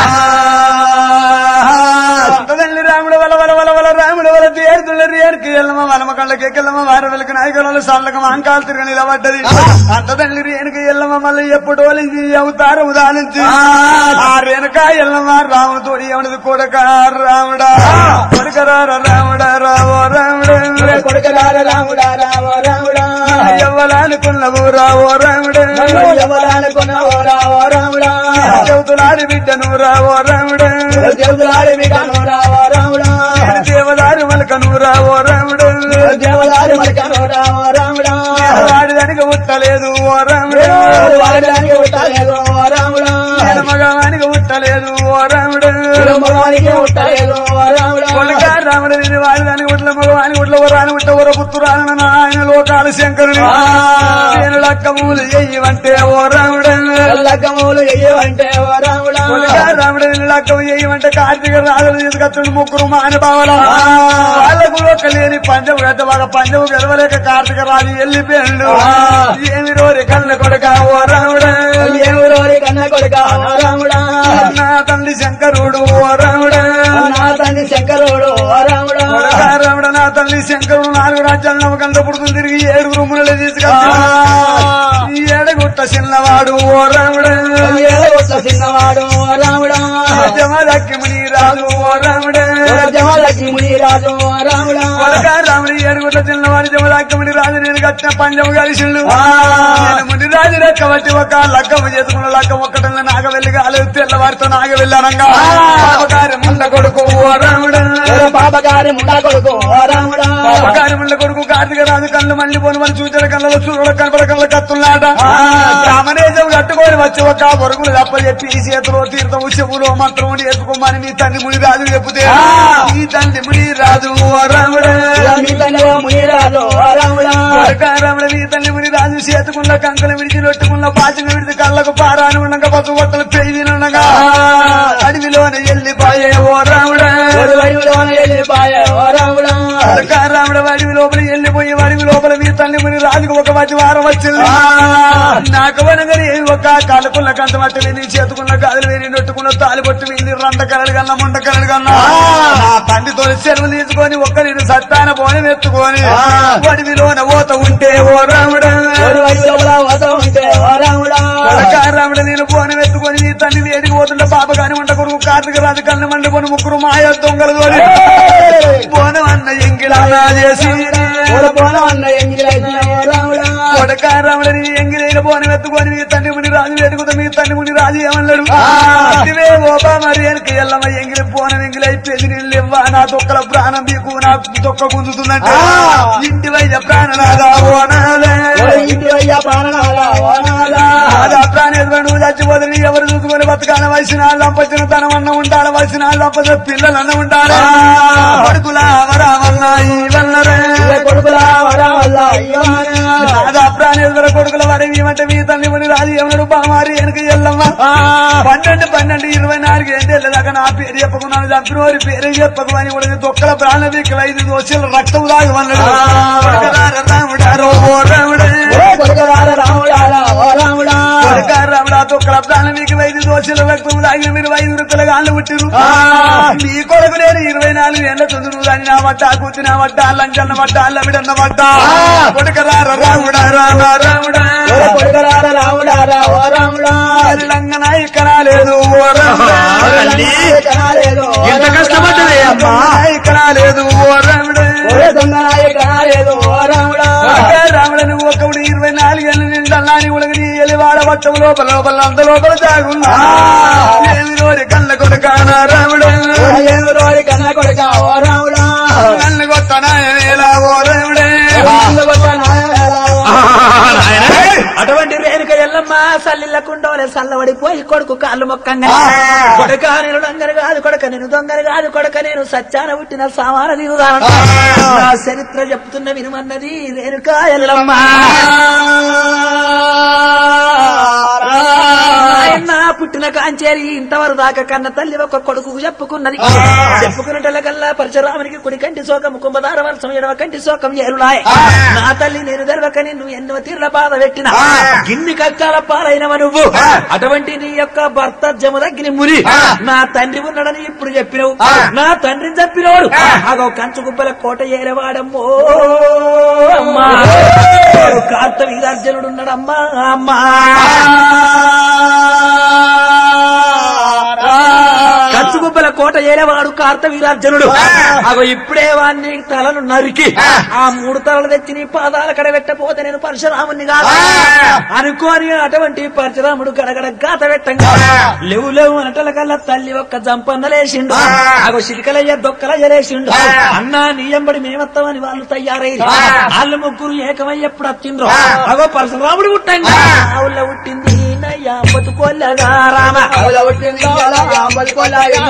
తల్లి రాముడు వల వల వల వల రాముడు వల తీర్తుల రేరుకి ఎల్లమ్మ వలమ కళ్ళకి ఎక్కలమ్మ వార వెలక నాయకుల సార్లకు మాంకాలు తిరగని నిలబడ్డది అంత తల్లి రేణుకి ఎల్లమ్మ మళ్ళీ ఎప్పుడు ఇది అవుతారు ఉదాహరించి ఆ రేణుక ఎల్లమ్మ రాముడు తోడి ఎవడది కొడక రాముడా కొడుకరా రాముడా రావో రాముడు
కొడుకరాల రాముడా రామ రాముడా
ఎవ్వలానుకున్నవు రావో రాముడు
ఎవరనుకున్నావో రావో రాముడా
చెబుతున్నాడు బిడ్డను రావో రాముడు
దేవులాడి బిడ్డను రావో రాముడా
దేవదారు మలకను రావో రాముడు వారి దాని గుట్ల మగవాని గుట్ల వరాని గుట్ల వర పుత్రురాన ఆయన లోకాల శంకరుని నేను లక్కములు చెయ్యమంటే ఓ రాముడు
లగ్గములు ఎయ్యవంటే ఓ రాముడా
రాముడు లక్కము చెయ్యమంటే కార్తీక రాజులు తీసుకొచ్చుడు ముగ్గురు మానభావల వాళ్ళకు ఒక లేని పంచము గడ్డ వాళ్ళ పంచము గెలవలేక కార్తీక రాజు వెళ్ళిపోయాడు ఏమి రోరి కళ్ళ కొడక ఓ రాముడు
ఎవరోరి కన్న కొడుక ఓ రాముడా
నా తండ్రి శంకరుడు ఓ రాముడు
నా తండ్రి శంకరుడు ఓ రాముడా
రాముడు నా తల్లి శంకరుడు నాలుగు రాజ్యాలు నమ్మకంత పుడుతుంది తిరిగి ఏడు రూములలో తీసుకొచ్చి ఈ ఏడగుట్ట చిన్నవాడు ఓ రాముడు
ఏడగొట్ల చిన్నవాడు ఓ రాముడా
జమదక్కిముని రాజు ఓ రాముడు
జమలకి ముని రాజు ఓ రాముడా
కొడక రాముడు ఏడుగుట్ట చిన్నవాడు జమదక్కిముని రాజు నేను కట్టిన పంచము కలిసిండు నేను ముని రాజు లెక్క బట్టి ఒక లక్కము చేసుకున్న లక్కం ఒక్కటంలో నాగ వెళ్ళి కాలేదు తెల్లవారితో నాగ వెళ్ళానంగా ముండ కొడుకు ఓ రాముడు
పాపగారి ముండా కొడుకు ఓ రాముడా
కార్యముల కొడుకు కార్తీక రాజు కళ్ళు మళ్ళీ పోను మన చూచిన కళ్ళలో సూర్యుడు కనపడ కళ్ళ కత్తున్నాట రామనేజం కట్టుకొని వచ్చి ఒక వరుగులు తప్ప చెప్పి ఈ చేతిలో తీర్థం చెవులో మంత్రం వేసుకోమని మీ తండ్రి ముని రాజు చెబితే ఈ తండ్రి ముని రాజు ఓ రాముడు
మీ తండ్రి ముని రాజు ఓ రాముడా
రాముడు మీ తండ్రి ముని రాజు చేతుకున్న కంకలు విడిచి రొట్టుకున్న పాచన విడిచి కళ్ళకు పారాని ఉండగా పసు బట్టలు పెయిని ఉండగా అడవిలోనే వెళ్ళిపోయే ఓ రాముడు
ఒక వైపులోన వెళ్ళిపోయే ఓ రాముడా
రాముడు వాడి లోపల వెళ్ళిపోయి వాడి లోపల మీ తల్లి ముని రాజుకు ఒక మధ్య వారం వచ్చింది నాకు వనగని ఒక కాలుకున్న కంత మట్టి విని చేతుకున్న గాజులు విని నొట్టుకున్న తాలి పొట్టు విని రంద కలలు కన్నా ముండ కలలు కన్నా నా తండ్రితో చెరువు తీసుకొని ఒక్క నేను సత్తాన పోని ఎత్తుకొని వడివిలోన ఓత ఉంటే ఓ రాముడు
ఒక వైపు లోపల పోతూ ఉంటే ఓ రాముడా
రాముడు నేను పోని ఎత్తుకొని నీ తండ్రి వేడికి పోతుంటే పాప కాని ఉండ కొడుకు కార్తీక రాజు కళ్ళు మండుకొని ముగ్గురు మాయ దొంగలు తోని పోనం అన్న ఎంగిలా చేసి
ఒక పోలం అన్న ఎంగిలైతే ఓ రాముడా
కొడక రాముడని ఎంగిలైన పోని ఎత్తుకొని మీ తండ్రి ముని రాజు వేడుకుతా మీ తండ్రి ముని రాజు ఏమన్నాడు ఇవే ఓబా మరి వెనక ఎల్లమ్మ ఎంగిలి పోన ఎంగిలైపోయింది నీళ్ళు ఇవ్వా నా తొక్కల ప్రాణం మీకు నా తొక్క గుంజుతుందంటే ఇంటి వైద్య ప్రాణనాదా ఓనాలే
ఓ ఇంటి అయ్యా ప్రాణనాలా ఓ నాలా
అదా ప్రాణేశ్వరుడు నువ్వు చచ్చిపోతే నీ ఎవరు చూసుకొని బతకాల వయసిన వాళ్ళు దంపతిన తనం అన్న ఉండాలి వయసిన వాళ్ళు దంపతి పిల్లలు అన్న ఉండాలి కొడుకులా వరామన్న ఈ వల్లరే
కొడుకులా వరా వల్ల అయ్యోనా
అదా ప్రాణేశ్వర కొడుకుల వారి ఏమంటే మీ తల్లి ముని రాజు ఏమన్నాడు బామారి వెనక ఎల్లమ్మ పన్నెండు పన్నెండు ఇరవై నాలుగు ఏంటి దాకా నా పేరు చెప్పకున్నాను చంపిన వారి పేరు చెప్పకు అని కూడా తొక్కల ప్రాణ వీకలు ఐదు దోషులు రక్తం తాగమన్నాడు కొడుకులార రాముడారో ఓ రాముడే
ఓ కొడుకులారా రాముడారా ఓ రాముడా
రాముడా తొక్కల ప్రాణం మీకు ఐదు దోషుల రక్తం తాగిన మీరు ఐదు రూపాయల గాళ్ళు పుట్టిరు మీ కొడుకు నేను ఇరవై నాలుగు ఏళ్ళ చదువు దాన్ని నా వడ్డ కూర్చుని నా వడ్డ లంచన్న వడ్డ అల్లమిడన్న వడ్డ కొడుకరార రాముడా రామ రాముడా
ఓ కొడుకులారా రాముడారా ఓ రాముడా
లంగన ఇక్కడ లేదు ఓ రాముడా
కనాలేదు
ఎంత కష్టపడ్డదే అమ్మా
ఇక్కడ లేదు ఓ రాముడా
ఓ దొంగనాయ కనాలేదు ఓ రాముడా
రాముడు నువ్వు ఒకప్పుడు ఇరవై నాలుగేళ్ళు నిండాలని ఉలగని ఎలివాడ వట్టం లోపల లోపల అంత లోపల జాగున్నా ఏమి రోరి కళ్ళ కొడుకానా రాముడు
ఓ ఏమి రోడి కన్న కొడుక ఓ రాముడా
నన్ను కొత్తనాయనేలా ఓ రాముడే
అటువంటి రేణుక ఎల్లమ్మ సల్లిల్లకుండోలే సల్లబడిపోయి కొడుకు కాళ్ళు మొక్కంగా కొడుక నేను దొంగను కాదు కొడుక నేను దొంగను కాదు కొడుక నేను సత్యాన పుట్టిన సామాన దిగుదాను నా చరిత్ర చెప్తున్న వినుమన్నది రేణుక ఎల్లమ్మ ఆయన పుట్టిన కాంచేరి ఇంతవరకు దాకా కన్న తల్లి ఒక కొడుకు చెప్పుకున్నది చెప్పుకున్నట్లకల్లా పరశురామునికి కుడి కంటి శోకం కుంభదార వర్షం ఎడవ కంటి శోకం ఏరులాయ్ నా తల్లి నేను తెరవక నిన్ను ఎన్నో తీర్ల బాధ పెట్టిన గిన్ని కక్కాల పాలైనవ నువ్వు అటువంటి నీ యొక్క భర్త జమదగ్ని ముని నా తండ్రి ఉన్నాడని ఇప్పుడు చెప్పినవు నా తండ్రిని చెప్పినోడు అగో కంచు గుబ్బల కోట ఏరవాడమ్మో అమ్మా కార్త వీరార్జునుడు ఉన్నాడమ్మా అమ్మా కచ్చుగుబ్బల కోట ఏలేవాడు కార్త వీరార్జునుడు అగో ఇప్పుడే వాడిని తలను నరికి ఆ మూడు తలలు తెచ్చి నీ పాదాల కడ పెట్టపోతే నేను పరశురాముని కాదు అనుకోని అటువంటి పరశురాముడు గడగడ గాత పెట్టంగా లేవు లేవు అనటల కల్లా తల్లి ఒక్క జంపన్న లేచిండు అగో చిటికలయ్య దొక్కల జలేసిండు అన్నా నీ ఎంబడి మేమత్తామని వాళ్ళు తయారై వాళ్ళు ముగ్గురు ఏకమై ఎప్పుడు వచ్చిండ్రు అగో పరశురాముడు పుట్టంగా ఆవుల పుట్టింది నయ్యా బతుకోలేదా రామ
అవుల పుట్టింది అలా అంబలి కొల్లాయి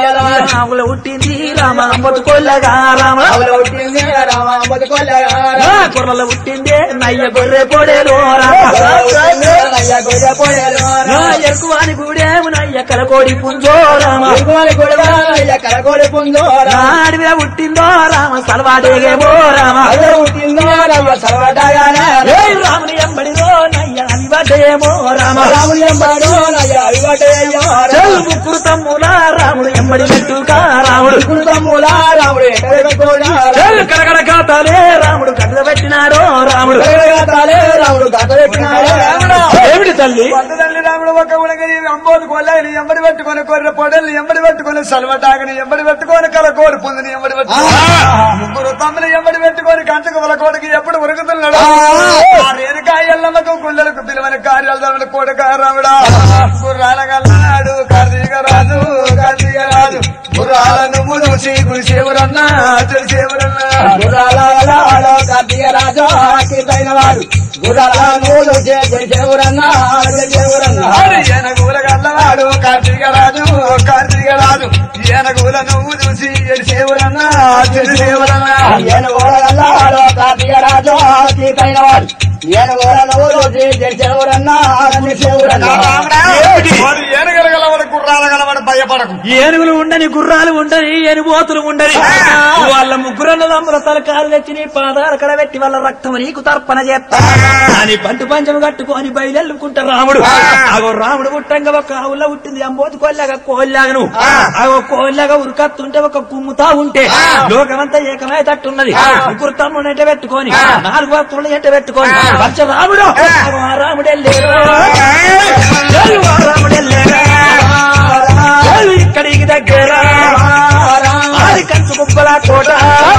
కొల్లగా
రాముల పుట్టింది రామ బతుకొల్లగా రామ
ఆవుల పుట్టింది రామ బతుకొల్లగా
ఆ కుర్రల పుట్టిందే నయ్య గొర్రె పొడేలో రామ
నయ్య గొయ్య పోయారు
ఆ ఎక్కువని గూడేము నయ్య కలకోడి పుంజో రామ
ఎగుమని కొడగా నయ్య కరకోడి పుంజోరా
నా అడవిలో పుట్టిందో రామ సలవాడేగేమో రామ
అదే పుట్టిందో రామ సర్వటాగానే
ఏయ్ రాముని ఎంబడిలో నయ్య అలివడేమో రామ
రాముని ఎంబాడు నయ్య అవివటయ్యో
చల్ ముక్కురు తమ్ముల రాముడు ఎంబడి పెట్టుగా రాముడు
తమ్ముల రాముడు ఎక్కడ
చల్ కరకర ఖాతాలే రాముడు కట్టలు పెట్టినాడో రాముడు
తాలే రాముడు గత పెట్టినాడు
ఏమిటి తల్లి
వంద తల్లి రాముడు ఒక ఉలగని అంబోదు కొల్లని ఎంబడి పెట్టుకొని కొర్రె పొడల్ని ఎంబడి పెట్టుకొని సల్వటాగని ఎంబడి పెట్టుకొని కల కోడి పొందిని ఎంబడి పెట్టుకొని ముగ్గురు తమ్ముని ఎంబడి పెట్టుకొని కంచకు వల కోడికి ఎప్పుడు ఉరుకుతున్నాడు ఆ రేణుకాయ ఎల్లమ్మకు గుళ్ళలకు పిలువని కార్యాలు తమ్ముడు కోడిక రాముడా గుర్రాల గల్లాడు కార్తీక రాజు కార్తీక రాజు గుర్రాల నువ్వు చూసి గురిసేవరన్నా తెలిసేవరన్నా
గుర్రాలలో కార్తీక రాజు కీర్తైన వాడు గుర్రాల నూలు చేసేవురన్నా చేసేవురన్నా
ఏనగూల గల్లవాడు కార్తీక రాజు కార్తీక రాజు ఏనగూల నువ్వు చూసి ఎడిసేవరన్నా తెలిసేవరన్నా
ఏనుగోడగల్లాడు కార్తీక రాజు కీర్తైన వాడు ఏనుగోడ నూలు చేసేవురన్నా చేసేవురన్నా
వాడు ఏనుగల గలవాడు గుర్రాల గలవాడు భయపడకు
ఏనుగులు ఉండని గుర్రాలు ఉండని ఎనుబోతులు ఉండని వాళ్ళ ముగ్గురు తమ్ముల తలకాలు తెచ్చి నీ పాదాలు కడ పెట్టి వాళ్ళ రక్తం నీకు తర్పణ చేస్తా అని పంటు పంచము కట్టుకొని బయలుకుంటా రాముడు అగో రాముడు పుట్టంగా ఒక ఆవుల పుట్టింది అంబోతు కోల్లాగా కోల్లాగను అగో కోల్లాగా ఉరుకత్తుంటే ఒక కుమ్ముతా ఉంటే లోకమంతా ఏకమై తట్టున్నది ముగ్గురు తమ్ముడు ఎంట పెట్టుకొని నాలుగు భక్తులు ఎంట పెట్టుకొని పంచ రాముడు అగో ఆ రాముడు వెళ్ళేరు ఆ రాముడు వెళ్ళేరా చాలు ఇక్కడికి దగ్గర అది కంచు కుప్పల కోట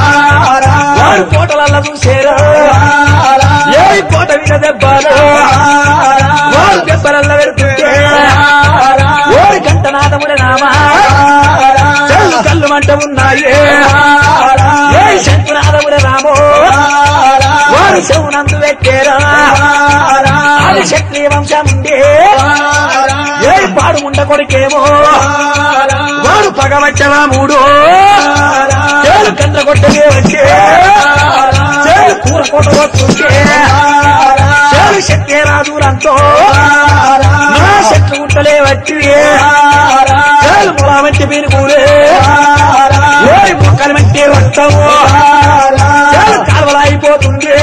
వాడు కోటలల్ల చూసేరా ఏ కోట మీద దెబ్బలు వాడు దెబ్బలల్ల పెడుతుంటే ఓడి కంటనాథముడే నామా చల్లు కళ్ళు మంట ఉన్నాయి ఏ శంకునాథముడే రామో వాడు శవునందు పెట్టేరా అది క్షత్రియ వంశముండే ఏ పాడు ముండ కొడుకేమో వాడు పగవచ్చవా మూడు చేలు కండ్ర కొట్టగే వచ్చే చేలు కూర కొట్ట వస్తుంటే చేలు శక్తే రాజులంతో నా చెట్లు గుట్టలే వచ్చి చేలు ములా మంచి పీనుకూలే ఓడి మొక్కలు మంచి వస్తాము చేలు కాలువలైపోతుంది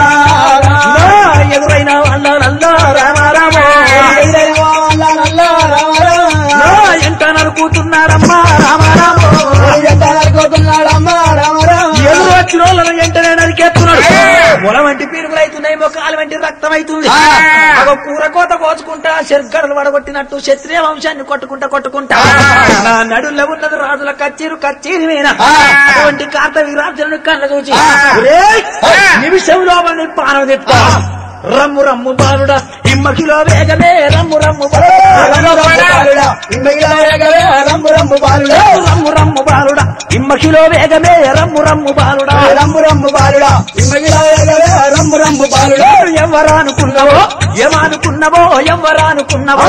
నా ఎదురైన వాళ్ళ నల్ల రామారామో నా ఎంట నరుకుతున్నారమ్మా రామారామో ఎదురు వచ్చిన వాళ్ళను వెంటనే నరికేస్తున్నాడు మొల వంటి పీరుగులు అవుతున్నాయి మొక్కలు వంటి రక్తం అవుతుంది ఒక కూర కోత కోసుకుంటా శర్గడలు వడగొట్టినట్టు క్షత్రియ వంశాన్ని కొట్టుకుంటా కొట్టుకుంటా నా నడుల్లో ఉన్నది రాజుల కచ్చీరు కచ్చీరి మీద అటువంటి కార్త వీరాజులను కళ్ళ చూసి "ఒరేయ్, నిమిషం లోపల పానం తెప్పా రమ్ము రమ్ము బాలుడా ఇమ్మకిలో వేగమే రమ్ము రమ్ము బాలుడా రమ్ము రమ్ము బాలుడా ఇమ్మకిలో వేగమే రమ్ము రమ్ము బాలుడా ఎవరానుకున్నావో ఏమనుకున్నావో ఎవరానుకున్నావో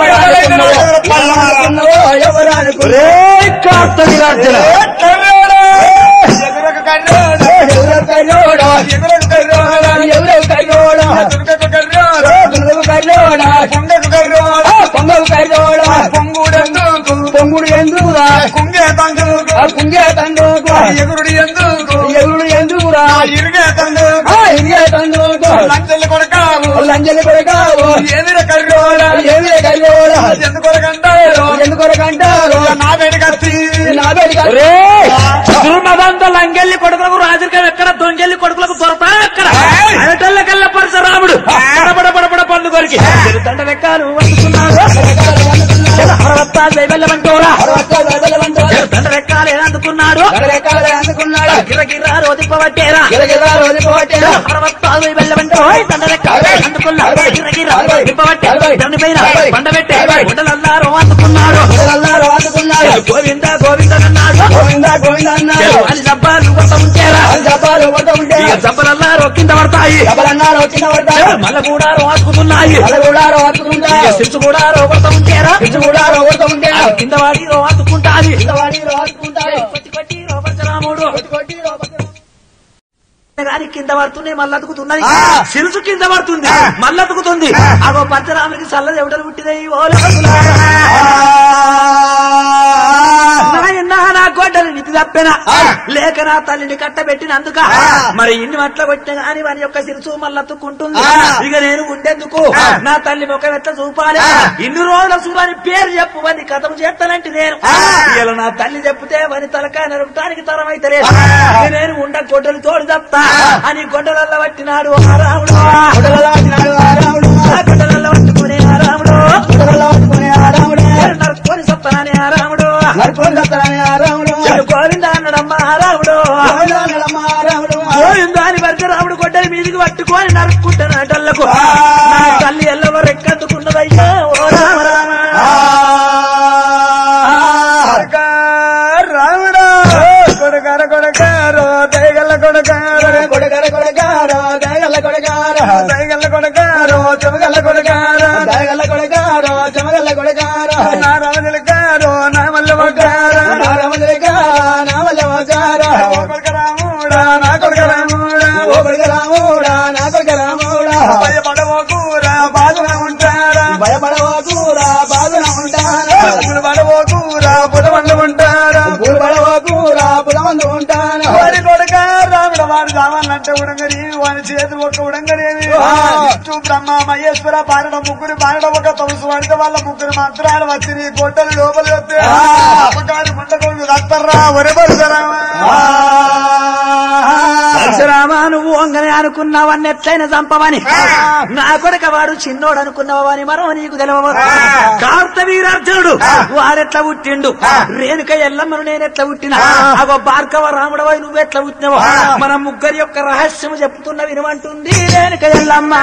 రే కార్త వీరార్జున
ఎదురొక కర్రోడు ఎదురొక కర్రోడు ఎదురొక కర్రోడు పొంగకు కర్రోడు పొంగుడెందుకు
పొంగుడు ఎందుకురా
కుంగే తందుకు
కుంగే తండ్రుకు
ఎగురుడు ఎందుకు
ఎగుడు ఎందుకురా
ఇరుగే తందుకు
ఇరిగే తండ్రుకు
లంచెల్లి కొడకావు
లంజలి కొడకావు
ఎదుర కర్రోడు
ఏమి కలిగోడా
ఎందుకొరకంటారు
ఎందుకొరకంటారు
నా వేడి కత్తి
నా బయటికి
ఒరే దుర్మదంత లంగెల్లి కొడుకులకు రాజరికం ఎక్కడ దొంగెల్లి కొడుకులకు దొరతా ఎక్కడ అనటల్లకల్ల పరశురాముడు పడబడ పడబడ పండు కొరికి తండ లెక్కలు అందుకున్నాడు హరవత్తా జైబెల్లమంటోరా తండ లెక్కలు అందుకున్నాడు
అందుకున్నాడు
గిరగిరా రోదిప్పబట్టేరా
గిరగిరా రోజు పోటీ
హరవత్తా జైబెల్లమంటో తండ లెక్క అందుకున్నాడు గిరగిరా దిప్పబట్టే దాని పైన పండబెట్టే గుడ్డలల్లారో అందుకున్నాడు
అందరూ అందుకున్నాడు
గోవింద గోవింద గోవిందనన్నాడు
గోవింద గోవింద అన్నాడు
అని జబ్బాలు కొత్త ఉంచారా
వాళ్ళు జపాలు కొట్ట ఉంటే
ఇక జబ్బలన్నారు కింద పడతాయి
జపలన్నారు కింద పడతారు
మళ్ళా కూడా రోసుకుతున్నాయి
వాళ్ళు కూడా
ఇక
రోతుకుంటారు
శిక్ష కూడా రోగొత్త ఉంచారా
పిచ్చి కూడా రోగుతూ ఉంటే
కింద వాడి రోసుకుంటాది
కింద వాడి రోతుకుంటారు
కొట్టి కొట్టి రోపరచరాముడు
కొట్టి కొట్టి రోగుతూ
గాని కింద పడుతుంది మళ్ళీ అతుకుతున్నది
ఆ.
సిరుసు కింద పడుతుంది
ఆ.
మళ్ళీ అతుకుతుంది
ఆ.
అగో పరశురాముడికి చల్ల ఎవడలు పుట్టినాయి ఓ నాయనా నా గొడ్డలు నిధి తప్పెనా
ఆ.
లేక నా తల్లిని కట్టబెట్టినందుక
ఆ.
మరి ఇన్ని మట్ల కొట్టిన గాని వాని యొక్క సిరుసు మళ్ళత్తుకుంటుంది
ఆ.
ఇక నేను ఉండేందుకు
ఆ.
నా తల్లి ముఖం ఎట్లా చూపాలి
ఆ.
ఇన్ని రోజుల చూడని పేరు చెప్పు వాని కథం చేస్తానంటే నేను
ఆ.
ఇలా నా తల్లి చెప్తే వాని తలకాయ నరకటానికి తరం అయితే
ఆ.
నేను ఉండ గొడ్డలు తోడు తప్ప
ఆ.
అని గొడ్డలల్ల పట్టినాడు ఆ రాముడు
కొడవలో పట్టినాడు ఆ రాముడు
ఆ గొడ్డలల్ల పట్టుకునే ఆ రాముడు
కొడవలో పట్టుకునే ఆ రాముడు
నరుకొని సత్తనానే ఆ రాముడు
నరుకొని దత్తరాని ఆ రాముడు
చెడు గోవింద అన్నడమ్మా ఆ రాముడు
గోవింద నడమ ఆ రాముడు
గోవింద అని వరకు రాముడు గొడ్డలి మీదికి పట్టుకొని నరుక్కుంటాను అటల్లకు
ఆ.
నా తల్లి ఎల్లవ రెక్కందుకున్నదయ్యా ఓ రామ రామ
కొడక రాముడా కొడకార కొడకారో దయగల్ల కొడకారో
కొడగర కొడగారో దయగల్ల కొడగారో
దయగల్ల కొడకారో చెమగల్ల కొడకారో
దయగల్ల కొడగారో చెమగల్ల కొడగారో
నా రామజలకారో నా మల్ల కొడకారో
నా రామజలగారో నా వల్ల వగారో
ఓ కొడక రాముడా నా కొడక రాముడా
ఓ కొడుక రాముడా నా కొడుక రాముడా
భయపడవోకూరా బాధన ఉంటారా
భయపడవకూరా బాధన ఉంటాను
పడవోకూరా పుడవండు ఉంటారా
భూపడవకూరా పులమందు ఉంటాను
వారి కొడుక రాముడ వారి రావాలంటే ఉడంగరి వారి చేతి ఒక ఉడంగరేవి
ఆ.
విష్ణు బ్రహ్మ మహేశ్వర పారడ ముగ్గురు పారడ ఒక తమసు పడితే వాళ్ళ ముగ్గురు మంత్రాలు వచ్చి నీ గొడ్డలు లోపలి వస్తే
ఆ.
అమ్మగారి ముండకొండు దత్తర్రా ఒరే పరశురామా
పరశురామ నువ్వు వంగని అనుకున్నావని ఎట్లయినా చంపవని నా కొడుక వాడు చిన్నోడు అనుకున్నావని మరో నీకు తెలియవు కార్తవీరార్జునుడు వారెట్లా పుట్టిండు రేణుక ఎల్లమ్మను నేను ఎట్లా పుట్టినా అగో భార్గవ రాముడవై నువ్వు ఎట్లా పుట్టినవో మన ముగ్గురి యొక్క రహస్యం చెప్తున్న వినమంటుంది రేణుక ఎల్లమ్మ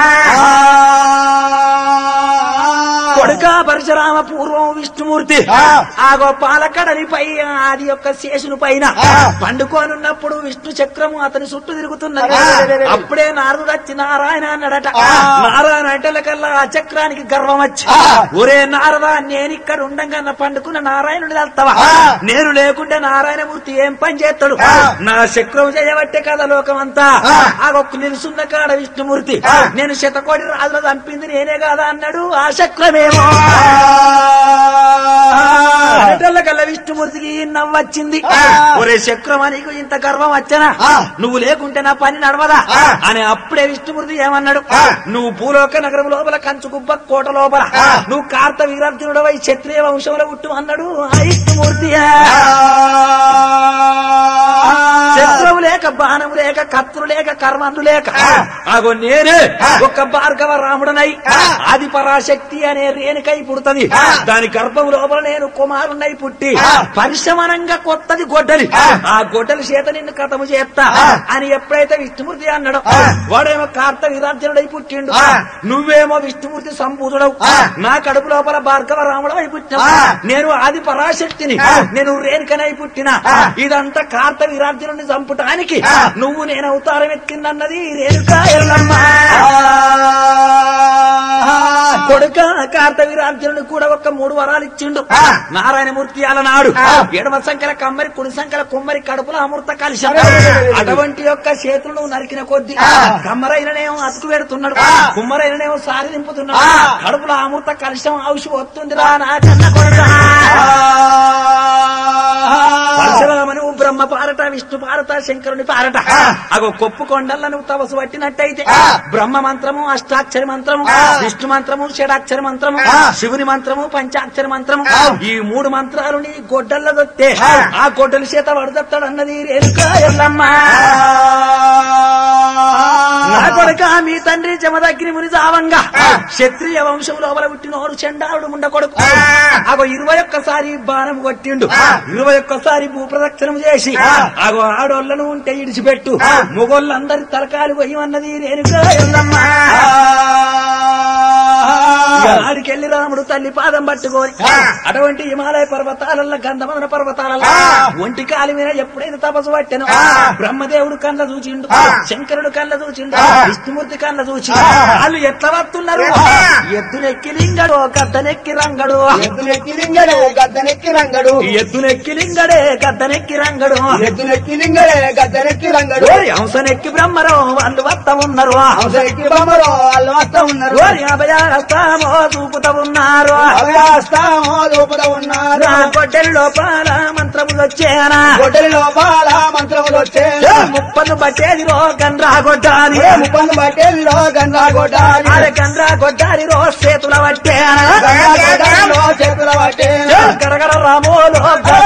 కొడుక పరశురామ పూర్వం విష్ణుమూర్తి ఆగో పాలకడని పై ఆది యొక్క శేషుని పైన పండుకోనున్నప్పుడు విష్ణు చక్రము అతని చుట్టూ తిరుగుతున్నది అప్పుడే నారదుడు వచ్చి నారాయణ అన్నాడట నారాయణ అంటే కల్లా ఆ చక్రానికి గర్వం వచ్చి ఒరే నారద నేను ఇక్కడ ఉండంగా నా పండుకున్న నారాయణుడి వెళ్తావా నేను లేకుంటే నారాయణమూర్తి ఏం పని చేస్తాడు నా చక్రం చేయబట్టే కదా లోకమంతా ఆగొక్క నిలుసున్న కాడ విష్ణుమూర్తి నేను శతకోటి రాజులు చంపింది నేనే కాదా అన్నాడు ఆ చక్రమేమో కల్లా విష్ణుమూర్తికి నవ్వచ్చింది ఒరే చక్రమా నీకు ఇంత గర్వం వచ్చనా నువ్వు లేకుంటే నా పని నడవదా అని అప్పుడే విష్ణుమూర్తి ఏమన్నాడు నువ్వు భూలోక నగరం లోపల కంచుకుబ్బ కోట లోపల నువ్వు కార్త వీరార్జునుడవై క్షత్రియ వంశంలో పుట్టు అన్నాడు ఆ విష్ణుమూర్తి శత్రువు లేక బాణము లేక కత్తులు లేక కర్మందు లేక అగో నేనే ఒక భార్గవ రాముడనై ఆది పరాశక్తి అనే రేణుకై పుడుతుంది దాని గర్భం లోపల నేను కుమారునై పుట్టి పరిశమనంగా కొత్తది గొడ్డలి ఆ గొడ్డలి చేత నిన్ను కథము చేస్తా అని ఎప్పుడైతే విష్ణుమూర్తి అన్నాడు వాడేమో కార్త విరార్జనుడై పుట్టిండు నువ్వేమో విష్ణుమూర్తి సంపూతుడవు నా కడుపు లోపల భార్గవ రాముడు అయి పుట్టినావు నేను ఆది పరాశక్తిని నేను రేణుకనై పుట్టిన ఇదంతా కార్త విరార్జునుడిని చంపటానికి నువ్వు నేను అవతారం ఎత్తిందన్నది రేణుక ఎల్లమ్మ కొడుక కార్త వీరార్జునుడు కూడా ఒక మూడు వరాలు ఇచ్చిండు నారాయణమూర్తి అలనాడు ఎడమ సంఖ్యల కమ్మరి కుడి సంఖ్యల కుమ్మరి కడుపుల అమృత కలిశం అటువంటి యొక్క చేతులను నరికిన కొద్ది కమ్మరైననేమో అతుకు పెడుతున్నాడు కుమ్మరైననేమో సారి నింపుతున్నాడు కడుపుల అమృత కలిశం ఔషధం వస్తుంది రా నా కన్న కొడుక పరశురామను బ్రహ్మ పారట విష్ణు పారట శంకరుని పారట అగో కొప్పు కొండల్ల నువ్వు తపస్సు పట్టినట్టయితే బ్రహ్మ మంత్రము అష్టాక్షరి మంత్రము విష్ణు మంత్రము షడాక్షరి మంత్రము శివుని మంత్రము పంచాక్షరి మంత్రము ఈ మూడు మంత్రాలు నీ గొడ్డల్ల దొత్తే ఆ గొడ్డల చేత వడదత్తాడు అన్నది రేణుకా ఎల్లమ్మ నా కొడుక మీ తండ్రి జమదగ్ని ముని జావంగా క్షత్రియ వంశం లోపల పుట్టినోడు చండాలుడు ముండ కొడుకు అగో ఇరవై ఒక్కసారి బాణం కొట్టిండు ఇరవై ఒక్కసారి భూప్రదక్షిణం చేసి అగో ఆడోళ్లను ఉంటే ఇడిచిపెట్టు మొగోళ్ళందరి తలకాలు పోయమన్నది రేణుకా ఎల్లమ్మ ఆడికెళ్ళి రాముడు తల్లి పాదం పట్టుకొని అటువంటి హిమాలయ పర్వతాలలో గంధమదన పర్వతాలలో ఒంటి కాలి మీద ఎప్పుడైతే తపస్సు పట్టాను బ్రహ్మదేవుడు కళ్ళ చూచిండు శంకరుడు కళ్ళ చూచిండు విష్ణుమూర్తి కళ్ళ చూచి వాళ్ళు ఎట్లా వస్తున్నారు ఎద్దునెక్కి లింగడు గద్దనెక్కి రంగడు
ఎద్దులెక్కి లింగడే గద్దెనెక్కి రంగడు
ఎద్దునెక్కి లింగడే గద్దనెక్కి రంగడు
ఎద్దులెక్కి లింగడే గద్దెనెక్కి రంగడు
ఓరి హంసనెక్కి బ్రహ్మరం వాళ్ళు వత్త ఉన్నారు
అవసరెక్కి బొమ్మలో వాళ్ళు వస్తా ఉన్నారు
ఓరి అభయాస్తామో చూపుతా ఉన్నారు
అభయాస్తామో లోపల ఉన్నారు
నా గొడ్డలి లోపల మంత్రములు వచ్చేనా
గొడ్డలి లోపల మంత్రములు వచ్చే
ముప్పను బట్టేది రో గండ్రా గొడ్డాలి
ముప్పందు బట్టెల్లో గంగా గొడ్డాలి
అరే గండ్రా గొడ్డాలి రో చేతుల పట్టేనా
గంగా గొడ్డాలిలో చేతుల పట్టే
గడగడ రామోలో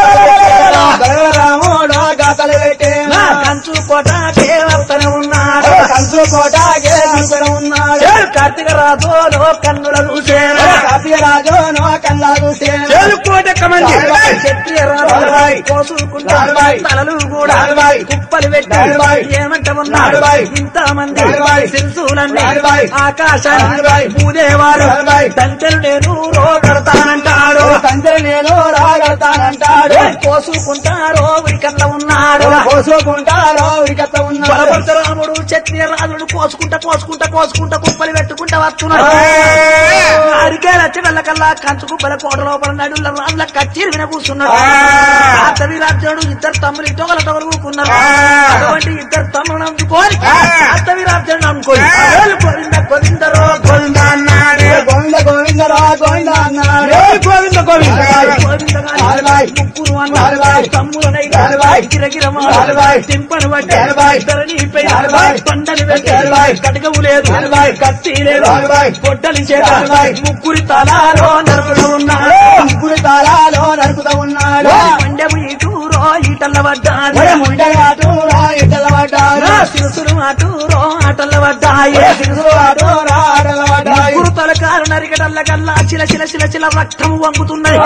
రాముడు గాతలు పెట్టే
నా కంచు కోట దేవతనే ఉన్నాడు
కంచు కోటకే కంచున ఉన్నాడు
కార్తీక రాజులో కన్నుల చూసేనా
కావ్యరాజు నో కన్నా చూసే
కోట కమండి
రాజుబాయ్.
క్షత్రియ రాజులు
రాజుబాయ్.
కోసుకుంటా
రాజుబాయ్.
తలలు కూడా
రాజుబాయ్.
కుప్పలు పెట్టి
రాజుబాయ్.
ఏమంట ఉన్నాడు
రాజుబాయ్.
ఇంత మంది
రాజుబాయ్.
శిరసులన్నీ
రాజుబాయ్.
ఆకాశాన్ని
రాజుబాయ్.
భూదేవారు
రాజుబాయ్.
తంతెలు నేను రోగడతానంటాడు
తండ్రి నేను రాగడతానంటాడు
కోసుకుంటారో కళ్ళ ఉన్నాడు
కోసుకుంటారో ఇకత ఉన్నాడు
బలభద్రరాముడు క్షత్రియ రాజుడు కోసుకుంటా కోసుకుంటా కోసుకుంటా కుప్పలు పెట్టుకుంటా వస్తున్నాడు అడిగే రచ్చ వెళ్ళకల్లా కంచు కుప్పల కోట లోపల నడుల రాళ్ళ కచ్చీరు విన కూర్చున్నాడు అతవి రాజ్యుడు ఇద్దరు తమ్ములు ఇటొకల టొకలు కూకున్నారు అటువంటి ఇద్దరు తమ్ములను అందుకొని అతవి రాజ్యుడు అనుకోని గోవింద గోవిందరో గోవింద అన్నాడు
గోవింద గోవిందరా గోవింద అన్నాడు
గోవింద గోవింద గోవింద
నాలుబాయ్.
ముగ్గురు
నాలుబాయ్.
అన్నారు తమ్ములనై
నాలుబాయ్.
గిరగిరమా
నాలుబాయ్.
టింపను బట్టి
నాలుబాయ్.
ధరణిపై
నాలుబాయ్.
పండని పెట్టి
నాలుబాయ్.
కటకము లేదు
నాలుబాయ్.
కత్తి లేదు
నాలుబాయ్.
పొట్టలి చేత
నాలుబాయ్.
ముగ్గురి తలాలో నరుకులు ఉన్నాడు
ముగ్గురు తాళాలో నరుకుతా ఉన్నాడు
మండెము ఇటూరో ఈటల్ల పడ్డాడు
ఒరే ముండగాటు రా ఇటల పడ్డాడు
నా శిరసులు అటూరో ఆటల్ల పడ్డాయి
శిశువు అటు రా అటల పడ్డాడు
ముగ్గురు తలకాలు నరికటల్ల కల్లా చిల చిల చిల చిల రక్తము వంగుతున్నాయి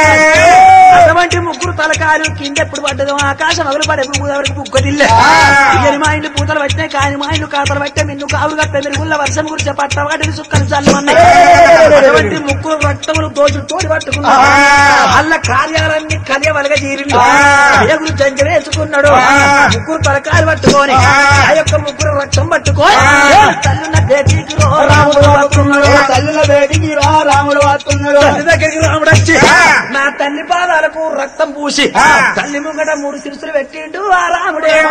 అటువంటి ముగ్గురు తలకాలు కింద ఎప్పుడు పడ్డదో ఆకాశం మొదలు పడే ఎవరికి బుగ్గదిల్లే ఇయ్యని మా ఇంటి పూతలు పట్టినాయి కాని మా ఇంటి కాతలు పట్టే నిన్ను కావులు కట్టే మెరుగుల వర్షం గురించి పట్ట వాటిని సుక్కలు చల్లమన్నాయి అటువంటి ముగ్గురు రక్తములు దోచుడు తోడి పట్టుకున్నారు వాళ్ళ కార్యాలన్నీ కలయవలగ జీరిండు ఎగురు జంజ వేసుకున్నాడు ముగ్గురు తలకాలు పట్టుకొని ఆ యొక్క ముగ్గురు రక్తం పట్టుకొని తల్లున్న బేటీకి రో రాముడు వస్తున్నాడు
తల్లుల వేడికి రా రాముడు వస్తున్నాడు
తల్లి దగ్గరికి రాముడు వచ్చి నా తల్లి పాదాలకు రక్తం పూసి తల్లి ముంగట మూడు శిరసులు పెట్టిండు ఆ రాముడేమో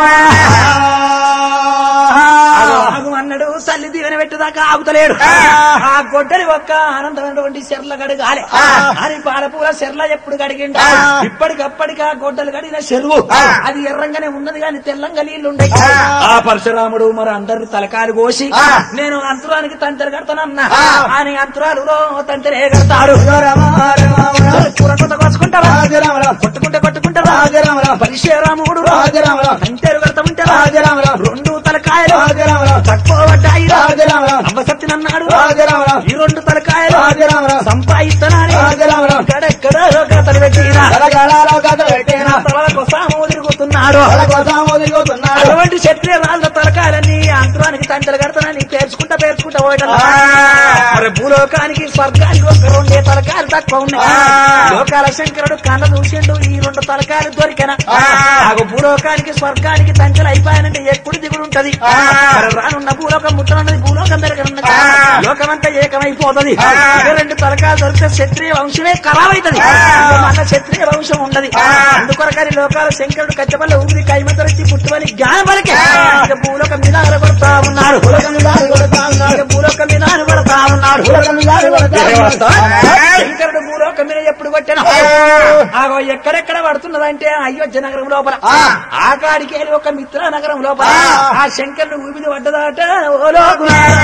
ఆగు, ఆగు అన్నాడు తల్లి దీవెన పెట్టేదాకా ఆగుతలేడు ఆ గొడ్డలి ఒక్క ఆనందమైనటువంటి చెర్ల గడగాలి అని పాలపూల చెర్ల ఎప్పుడు గడిగిండు ఇప్పటికప్పటికి ఆ గొడ్డలు గడిగిన చెరువు అది ఎర్రంగానే ఉన్నది కానీ తెల్లంగా నీళ్లు ఉండయి ఆ పరశురాముడు మరి అందరు తలకాలు కోసి నేను అంతురానికి తంతెలు కడతానన్నా అని అంతురాలు తంతెలే కడతాడు కూర కొత్త కోసుకుంటారా కొట్టుకుంటే కొట్టుకుంటారా పరిశరాముడు అంతేరు కడతామంటారా రెండు తలకాయలు తక్కువ పడ్డాయి అవ్వసత్తినన్నాడు ఈ రెండు తలకాయలు సంపాదిస్తానని ఎక్కడెక్కడ కథలు పెట్టినా తలకు సాము తిరుగుతున్నాడు అటువంటి క్షత్రియ రాళ్ళ తలకాయలన్నీ అంతరానికి తంటలు కడతానని పేర్చుకుంటా పేర్చుకుంటా పోయటం మరి భూలోకానికి స్వర్గానికి ఒక రెండే తలకాయలు తక్కువ ఉన్నాయి లోకాల శంకరుడు కళ్ళ చూసిండు ఈ రెండు తలకాయలు దొరికిన నాకు భూలోకానికి స్వర్గానికి తంటలు అయిపోయానంటే ఎప్పుడు దిగుడు ఉంటది మరి రానున్న భూలోకం ముట్టనున్నది భూలోకం దగ్గర ఉన్నది లోకమంతా ఏకమైపోతుంది ఇక రెండు తలకాయలు దొరికితే క్షత్రియ వంశమే ఖరాబైతది మన క్షత్రియ వంశం ఉండదు అందుకొరకని లోకాల శంకరుడు కచ్చబల్ల ఊరి కైమతరచి పుట్టువని జ్ఞానం వరకే ఇక భూలోకం మీద ఆరబడతా ఉన్నాడు ఇక భూలోకం మీద ఆరబడతా ఉన్నాడు శంకరుడు భూలోకం మీద ఎప్పుడు కొట్టాను ఆగో ఎక్కడెక్కడ పడుతున్నదంటే అయోధ్య నగరం లోపల ఆ కాడికి వెళ్ళి ఒక మిత్ర నగరం లోపల ఆ శంకరుడు ఊపిది పడ్డదాట ఓ లోకులారా.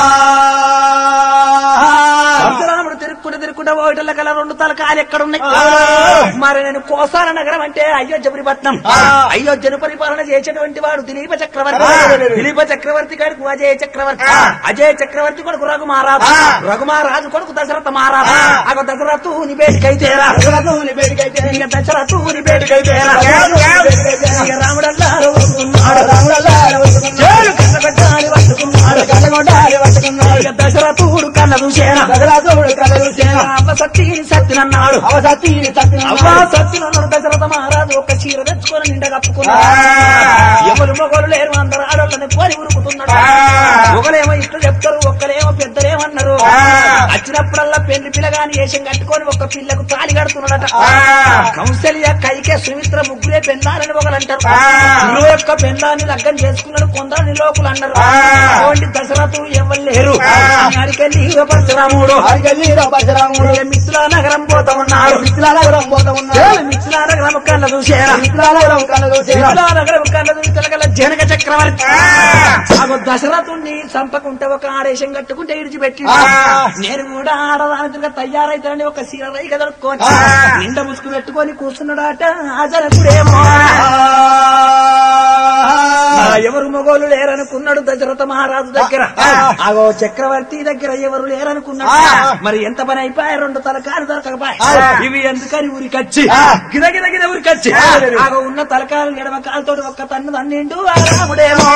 పరశురాముడు తిరుక్కుంటూ తిరుక్కుంటూ ఓటల కల రెండు తలకాయలు ఎక్కడున్నాయి మరి నేను కోసాల నగరం అంటే అయోధ్యపురి పట్నం అయోధ్యను పరిపాలన చేసేటువంటి వాడు దిలీప చక్రవర్తి దిలీప చక్రవర్తి కొడుకు అజయ చక్రవర్తి అజయ చక్రవర్తి కొడుకు రఘుమారాజు రఘుమారాజు కొడుకు దశరథ మహారాజు అగ దశరథు నిబేటికైతేరా ఇక దశరథు నిబేటికైతేరా ఇక రాముడల్లా చేరు కన్నబెట్టాలి పట్టుకున్నాడు ఇక దశరథుడు కన్న చూసేనా అవ్వ సత్తి సత్తినన్నాడు
అవసతి
అవ్వ సత్తినన్నాడు దశరథ మహారాజు ఒక చీర తెచ్చుకొని నిండా కప్పుకున్నాడు ఎవరు మొగలు లేరు అందరు ఆడోళ్ళని పోని ఉరుకుతున్నాడు ఒకలేమో ఇట్లు చెప్తారు ఒక్కలేమో పెద్దలేమన్నారు వచ్చినప్పుడల్లా పెళ్లి పిల్లగాని వేషం కట్టుకొని ఒక పిల్లకు తాళి కడుతున్నాడట కౌశల్య కైకే సుమిత్ర ముగ్గురే పెళ్ళాలని ఒకలంటారు ఇరవై ఒక్క పెళ్ళాన్ని లగ్గం చేసుకున్నాడు కొందరిని లోపల అన్నారు అటువంటి దశరథు ఎవరు లేరు అడికెళ్ళి పరశురాముడు
అడిగల్లి బజరాముడు
మిత్రుల నగరం పోతా ఉన్నాడు
మిత్రాలవరం పోతా ఉన్నాడు
మిత్రుల నగరం కళ్ళ చూసేరా
మిత్రాలవరం కలదు
నగరం కళ్ళ చూసగల జనక చక్రవర్తి ఆగో దశరథుణ్ణి చంపకుంటే ఒక ఆదేశం కట్టుకుంటే ఇడిచిపెట్టి నేను కూడా ఆడదానికి తయారైతానని ఒక సీర రైక దొరుకుకొని నిండ ముసుగు పెట్టుకొని కూర్చున్నాడట ఆ జనకుడేమో ఆ ఎవరు మొగోలు లేరనుకున్నాడు దశరథ మహారాజు దగ్గర ఆగో చక్రవర్తి దగ్గర ఎవరు లేరనుకున్నాడు మరి ఎంత పని అయిపోయాయి రెండు తలకాలు దొరకకపోయి ఇవి ఎందుకని ఊరికొచ్చి గిదగిద గిద ఊరికొచ్చి ఆగో ఉన్న తలకాలు ఎడమ కాలుతో ఒక్క తన్ను తన్నిండు ఆ రాముడేమో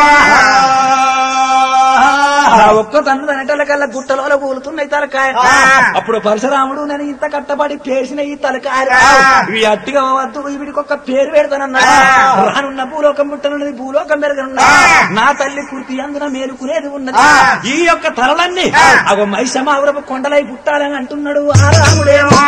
ఆ ఒక్క తన్ను తనటల కల్లా గుట్టలో కూలుతున్నాయి తలకాయ అప్పుడు పరశురాముడు నేను ఇంత కట్టబడి పేసిన ఈ తలకాయ ఇవి అట్టిగా వద్దు వీడికి ఒక పేరు పెడతానన్నాడు రానున్న భూలోకం పుట్టనున్నది భూలోకం పెరగనున్నది నా తల్లి కుర్తి అందున మేలుకునేది ఉన్నది ఈ యొక్క తలలన్నీ అగో మైసమావరపు కొండలై పుట్టాలని అంటున్నాడు ఆ రాముడేమో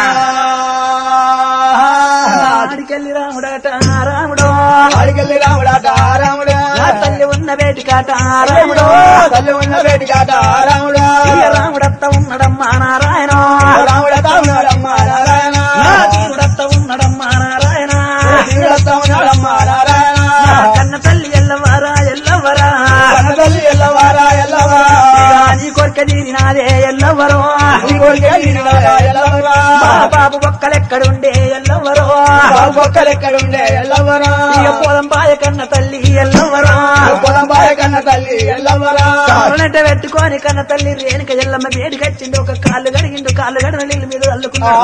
ఆడికెళ్ళి రాముడట ఆ రాముడో
అడిగల్లి రాముడాట రాముడా
నా తల్లి ఉన్న వేటికాట ఆ రాముడో
తల్లి ఉన్న వేటికాట రాముడా
ఈ రాముడత్త ఉన్నడమ్మా నారాయణ
రాముడతా ఉన్నాడమ్మా నారాయణ
నా తీరుడత్త ఉన్నడమ్మా నారాయణ
తీరుడతా ఉన్నాడమ్మా నారాయణ
నా కన్న తల్లి ఎల్లవరా ఎల్లవరా
కన్న తల్లి ఎల్లవారా ఎల్లవా
నీ కొరక దీని నాదే ఎల్లవరో
నీ కొడుకే నిన్నవారా ఎల్లవరా
మా బాబు ఒక్కలెక్కడుండే ఎల్లవరో
బాబు ఒక్కలెక్కడుండే ఎల్లవరా
ఇక పోలం బాయ కన్న తల్లి ఎల్లవరో
పొలం బాయ కన్న తల్లి ఎల్లవరా
కాళ్ళంట పెట్టుకొని కన్న తల్లి రేణుక ఎల్లమ్మ వేడికొచ్చిండు ఒక కాళ్ళు గడిగిండు కాళ్ళు గడిన నీళ్ళ మీద అల్లుకున్నాడు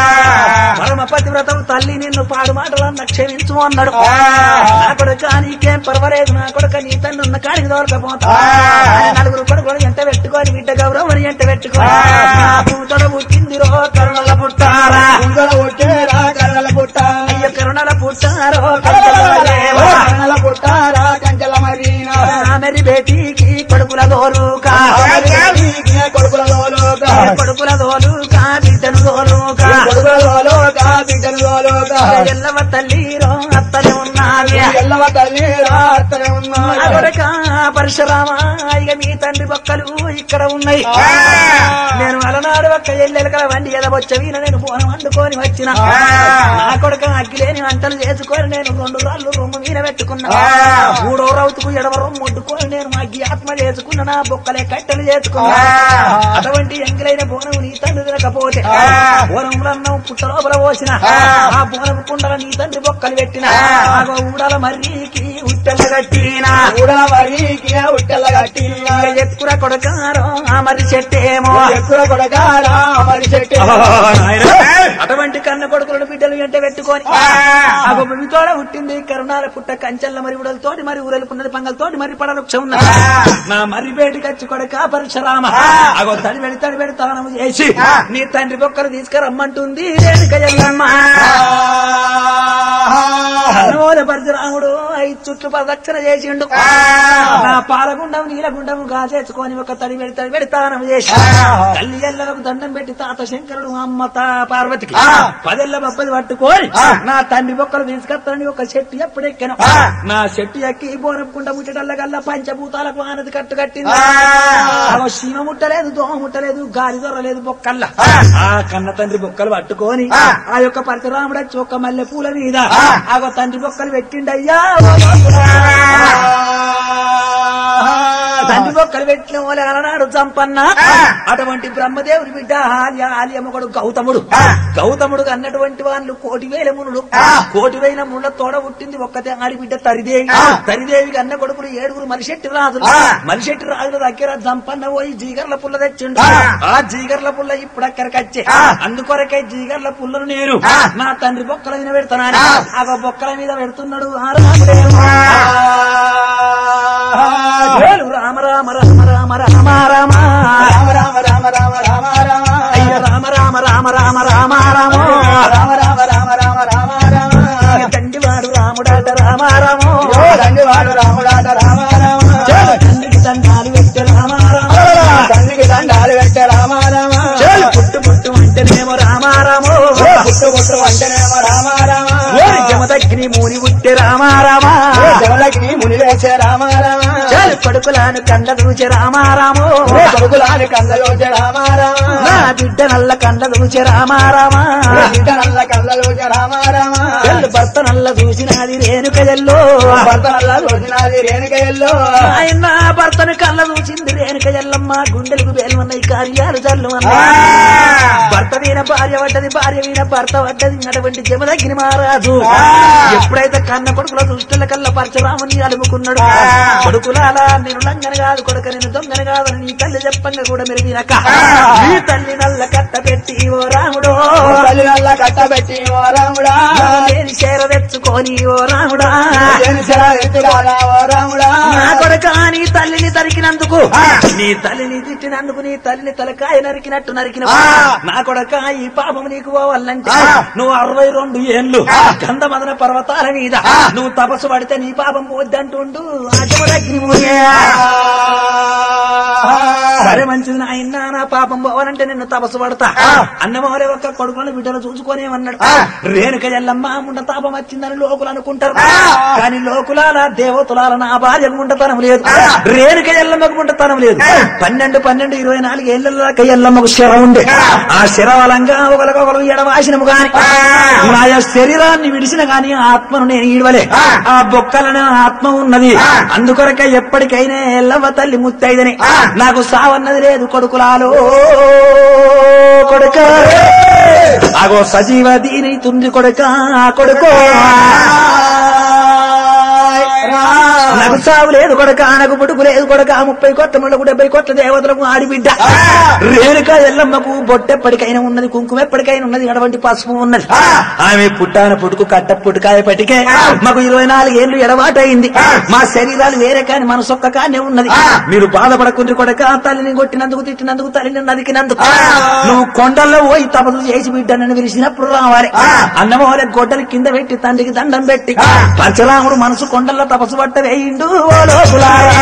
పరమ పతివ్రతం తల్లి నిన్ను పాడు మాటలన్న క్షమించు అన్నాడు నా కొడుక నీకేం పర్వాలేదు నా కొడుక నీ తండ్రి ఉన్న కాడికి దొరకపోతా ఆయన నలుగురు కొడుకులు ఎంట పెట్టుకొని బిడ్డ గౌరవం ఎంట పెట్టుకొని నా పూతడ పుట్టింది రో కరుణల పుట్టారా
కుంగల పుట్టేరా కన్నల పుట్ట
అయ్య కరుణల పుట్టారో కరుణల దేవా.
కన్నల పుట్టారా కంచెల మరీనా
ఆమెరి బేటీకి కొడుకుల దోలుకా
కొడుకుల లోలోక
కొడుకుల దోలుకా బిడ్డను దోలుకా
కొడుకుల లోలోక బిడ్డల లోలోక
ఎల్లవ తల్లి రో అత్తనే ఉన్నావి
ఎల్లవ తల్లి రాత్రే ఉన్నాడు
కొడక పరశురామ ఇక మీ తండ్రి బొక్కలు ఇక్కడ ఉన్నాయి నేను అలనాడు ఒక్క ఎల్లెలకల వండి ఎదవచ్చవీన నేను పోనం వండుకొని వచ్చిన నా కొడుక అగ్గిలేని వంటలు చేసుకొని నేను రెండు రాళ్ళు రొమ్ము మీద పెట్టుకున్నా మూడో రౌతుకు ఎడవ రొమ్ము వండుకొని నేను మా అగ్గి ఆత్మ చేసుకున్న నా బొక్కలే కట్టెలు చేసుకున్నా అటువంటి ఎంగిలైన బోనం నీ తండ్రి తినకపోతే బోనంలో అన్నం పుట్ట లోపల పోసిన ఆ బోనం కుండల నీ తండ్రి బొక్కలు పెట్టిన ఆగో ఊడల మర్రికి ఉట్టెల కట్టినా
కూడా మరీకి ఉట్టెల కట్టి
ఇక ఎక్కుర కొడకారో ఆ మరి చెట్టేమో
ఎక్కువ కొడగారా మరి చెట్టు
అటువంటి కన్న కొడుకులను బిడ్డలు వెంట పెట్టుకొని ఆ భూమితోడ పుట్టింది కరుణాల పుట్ట కంచెల్ల మరి ఉడలతోటి మరి ఊరలుకున్నది పంగలతోటి మరి పడవృక్షం ఉన్నది నా మరి బేటి కచ్చి కొడక పరశురామ అగో తడి పెడి తడి పెడి తానము చేసి నీ తండ్రి బొక్కలు తీసుకురమ్మంటుంది రేణుక ఎల్లమ్మ అనోల పరశురాముడు ఐదు చుట్లు ప్రదక్షిణ చేసిండు నా పాలగుండం నీలగుండం కాసేసుకొని ఒక తడి పెడి తడి పెడి తానం చేసి తల్లి ఎల్లలకు దండం పెట్టి తాత శంకరుడు అమ్మ తా పార్వతికి పదెల్ల బొప్పది పట్టుకొని నా తండ్రి బొక్కలు తీసుకొస్తానని ఒక చెట్టు ఎప్పుడెక్కాను నా చెట్టు ఎక్కి బోనపుకుంట ముట్టడల్లగల్లా పంచభూతాలకు ఆనది కట్టు కట్టింది ఆగో సీమ ముట్టలేదు దోమ ముట్టలేదు గాలి దొరలేదు బొక్కల్లా ఆ కన్న తండ్రి బొక్కలు పట్టుకొని ఆ యొక్క పరశురాముడు వచ్చి ఒక మల్లె పూల మీద ఆగో తండ్రి బొక్కలు పెట్టిండయ్యా ఓ తండ్రి బొక్కలు పెట్టిన వాళ్ళ అలనాడు చంపన్న అటువంటి బ్రహ్మదేవుడి బిడ్డ ఆర్య ఆర్యమ్మగడు గౌతముడు గౌతముడు అన్నటువంటి వాళ్ళు కోటి వేల మునులు కోటి వేల మునుల తోడ పుట్టింది ఒక్కతే ఆడి బిడ్డ తరిదేవి తరిదేవికి అన్న కొడుకులు ఏడుగురు మలిశెట్టి రాజులు మలిశెట్టి రాజుల దగ్గర జంపన్న పోయి జీగర్ల పుల్ల తెచ్చిండు ఆ జీగర్ల పుల్ల ఇప్పుడు అక్కడికి వచ్చే అందుకొరకే జీగర్ల పుల్లను నేను నా తండ్రి బొక్కల మీద పెడతానని ఆ బొక్కల మీద పెడుతున్నాడు ఆ రాముడేమో. వేలు రామ రామ రామ రామ రామ రామ
రామ రామ రామ రామ రామ రామ
అయ్య రామ రామ రామ రామ రామో
రామ రామ రామ రామ రామ రామ
తండ్రివాడు రాముడాట రామ రామో
ఓ తండ్రివాడు రాముడాట రామ రామ
తండ్రికి తండాలు పెట్టే రామ రామ
తండ్రికి దండాలు పెట్టే రామ రామ
పుట్టు పుట్టు అంటేనేమో రామ రామో
ఓ పుట్టు పుట్టు అంటేనేమో రామ రామ
ఓరి జమదగ్ని మూని పుట్టే రామ రామ
ఓ దేవులకి ముని వేసే రామ రామ
చాలు కొడుకులాను కండ దూచే రామ రామో
ఓ కొడుకులాని కళ్ళలోచే రామ రామ
నా బిడ్డ నల్ల కండ దూచే రామ రామ
ఓ బిడ్డ నల్ల కళ్ళలోచే రామ రామ
చెల్లు భర్త నల్ల చూసినది రేణుక ఎల్లో
భర్త నల్ల రోజునాది రేణుక ఎల్లో
ఆయన భర్తను కళ్ళ చూసింది రేణుక ఎల్లమ్మ గుండెలకు వేలున్నాయి కార్యాలు చల్లు భర్త వీణ భార్య పడ్డది భార్య వీణ భర్త పడ్డది అటువంటి జమదగ్ని మహారాజు ఎప్పుడైతే కన్న కొడుకుల దుష్టుల కళ్ళ పరశురాముని అలుముకున్నాడు కొడుకులాలా నేను లంగన కాదు కొడుక నేను దొంగన కాదని నీ తల్లి చెప్పంగా కూడా మీరు వినక నీ తల్లి నల్ల కట్ట పెట్టి ఓ రాముడో
తల్లి నల్ల కట్టబెట్టి ఓ రాముడా
నేను చేర తెచ్చుకొని ఓ రాముడా
ఏమి శరా ఎత్తురాలా ఓ రాముడా
నా కొడుక నీ తల్లిని తరికినందుకు నీ తల్లిని తిట్టినందుకు నీ తల్లిని తలకాయ నరికినట్టు నరికిన నా కొడుక ఈ పాపం నీకు పోవాలంటే నువ్వు అరవై రెండు ఏళ్ళు గంధ మదన పర్వతాల మీద నువ్వు తపస్సు పడితే నీ పాపం పోద్దంటుండు అగ్ని సరే మంచిది నాయన నా పాపం పోవాలంటే నిన్ను తపస్సు పడతా అన్నమోలే ఒక్క కొడుకులను బిడ్డలు చూసుకోనేమన్నాడు రేణుక ఎల్లమ్మ ముండ తాపం వచ్చిందని లోకులు అనుకుంటారు కానీ లోకులాల దేవతులాల నా భార్యకు ముండతనం లేదు రేణుక ఎల్లమ్మకు ముండతనం లేదు పన్నెండు పన్నెండు ఇరవై నాలుగు ఏళ్ళ ఎల్లమ్మకు శర ఉండే ఆ శరవలంగా ఒకరికొకరు ఎడవాసినము గాని నా యొక్క శరీరాన్ని విడిచిన గాని ఆత్మను నేను ఈడవలే ఆ బొక్కలను ఆత్మ ఉన్నది అందుకొరక ఎప్పటికైనా ఎల్లవ్వ తల్లి ముత్తైదని నాకు సావన్నది లేదు కొడుకులాలో కొడుక అగో సజీవ దీని తుంది కొడుక ఆ కొడుకో నాకు సావు లేదు కొడక నాకు పుడుకు లేదు కొడక ముప్పై కోట్ల ముళ్ళకు డెబ్బై కోట్ల దేవతలకు ఆడిబిడ్డ రేణుక ఎల్లమ్మకు బొట్టెప్పటికైనా ఉన్నది కుంకుమ ఎప్పటికైనా ఉన్నది అటువంటి పసుపు ఉన్నది ఆమె పుట్టాన పుట్టుకు కట్ట పుట్టుకాయ పట్టికే మాకు ఇరవై నాలుగు ఏళ్ళు ఎడవాటైంది మా శరీరాలు వేరే కాని మనసు ఒక్క కానే ఉన్నది మీరు బాధపడకుండ్రి కొడక తల్లిని కొట్టినందుకు తిట్టినందుకు తల్లిని నరికినందుకు నువ్వు కొండల్లో పోయి తపస్సు చేసి బిడ్డనని విరిచినప్పుడు రావాలి అన్నమోలే గొడ్డలి కింద పెట్టి తండ్రికి దండం పెట్టి పరశురాముడు మనసు కొండల్లో తపస్సు పట్ట వేయిండు ఓ లోపులారా.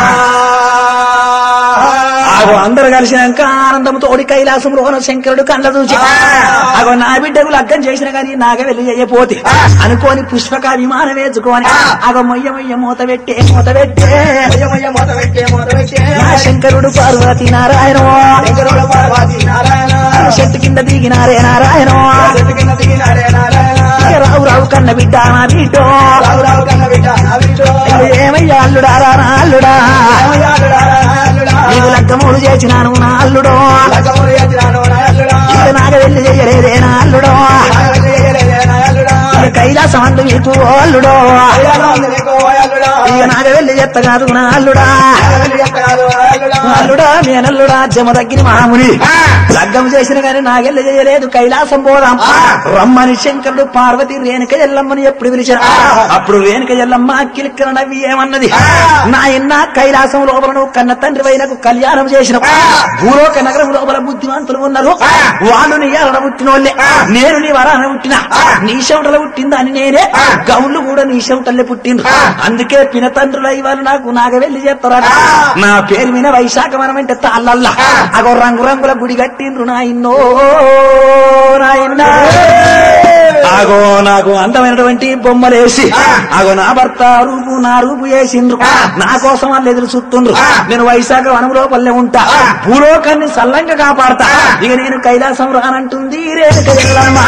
ఆగో అందరు కలిసినాక ఆనందంతో ఓడి కైలాసంలో శంకరుడు కళ్ళ చూచి అగో నా బిడ్డకు లగ్గం చేసిన కానీ నాగ వెళ్ళి చేయపోతే అనుకోని పుష్పక విమానం వేసుకొని అగో మొయ్య మొయ్య మూత పెట్టే మూత పెట్టే
అయ్యమయ్య మొద పెట్టే మొద పెట్టే
నా శంకరుడు పార్వతి నారాయణ
శంకరుల పార్వతి నారాయణ
చెట్టు కింద దిగినారే నారాయణ
చెట్టు కింద దిగినాడే నారాయణ
రావు రావు కన్న బిడ్డ నా బిడ్డో
రావు రావు కన్న బిడ్డ నా బిడ్డ
ఏమయ్యా అల్లుడా రా నా అల్లుడా
రామయాలుడా రాయాలుడా
నీకు లగ్గములు చేసినాను నా అల్లుడో
లగములు ఎత్తినాను నాయలుడా
ఇక నాగ వెళ్ళి చేయలేదే నా అల్లుడో
నాయలు ఎగరేదే నాయలుడా
ఇక కైలాసం అందు మీకు ఓ అల్లుడో
అయ్యాలో ఉంది నీకు ఓయలుడా
ఇక నాగ వెళ్ళి చెత్త కాదు నా అల్లుడా
నాయలు ఎత్తరాదు నాయలుడా
అల్లుడా మేనల్లుడా జమ తగ్గిన మహాముని లగ్గం చేసిన గాని నాగెళ్ళ చేయలేదు కైలాసం పోదాం రమ్మని శంకరుడు పార్వతి రేణుక ఎల్లమ్మని ఎప్పుడు పిలిచారు అప్పుడు రేణుక ఎల్లమ్మ కిలిక్కన నవ్వి ఏమన్నది నాయన్న కైలాసం లోపల నువ్వు కన్న తండ్రి వైనకు కళ్యాణం చేసిన భూలోక నగరం లోపల బుద్ధిమంతులు ఉన్నారు వాళ్ళు నీ ఎరడ పుట్టిన వాళ్ళే నేను నీ వరాన పుట్టిన నీ చెమటలో పుట్టిందా అని నేనే గౌళ్ళు కూడా నీ చెమటల్లే పుట్టిండ్రు అందుకే పినతండ్రులు ఇవాళ నాకు నాగ వెళ్ళి చేస్తారా నా పేరు మీద వైశాఖ మనం అంటే తాళ్ళల్లా అగో రంగు రంగుల గుడి కట్టిండ్రు నాయన్నో నాయన్న అగో నాకు అందమైనటువంటి బొమ్మలేసి అగో నా భర్త రూపు నా రూపు వేసిండ్రు నా కోసం వాళ్ళు ఎదురు చూస్తుండ్రు నేను వైశాఖ వనం లోపలే ఉంటా భూలోకాన్ని సల్లంగా కాపాడతా ఇక నేను కైలాసం రానంటుంది రేణుక ఎల్లమ్మ.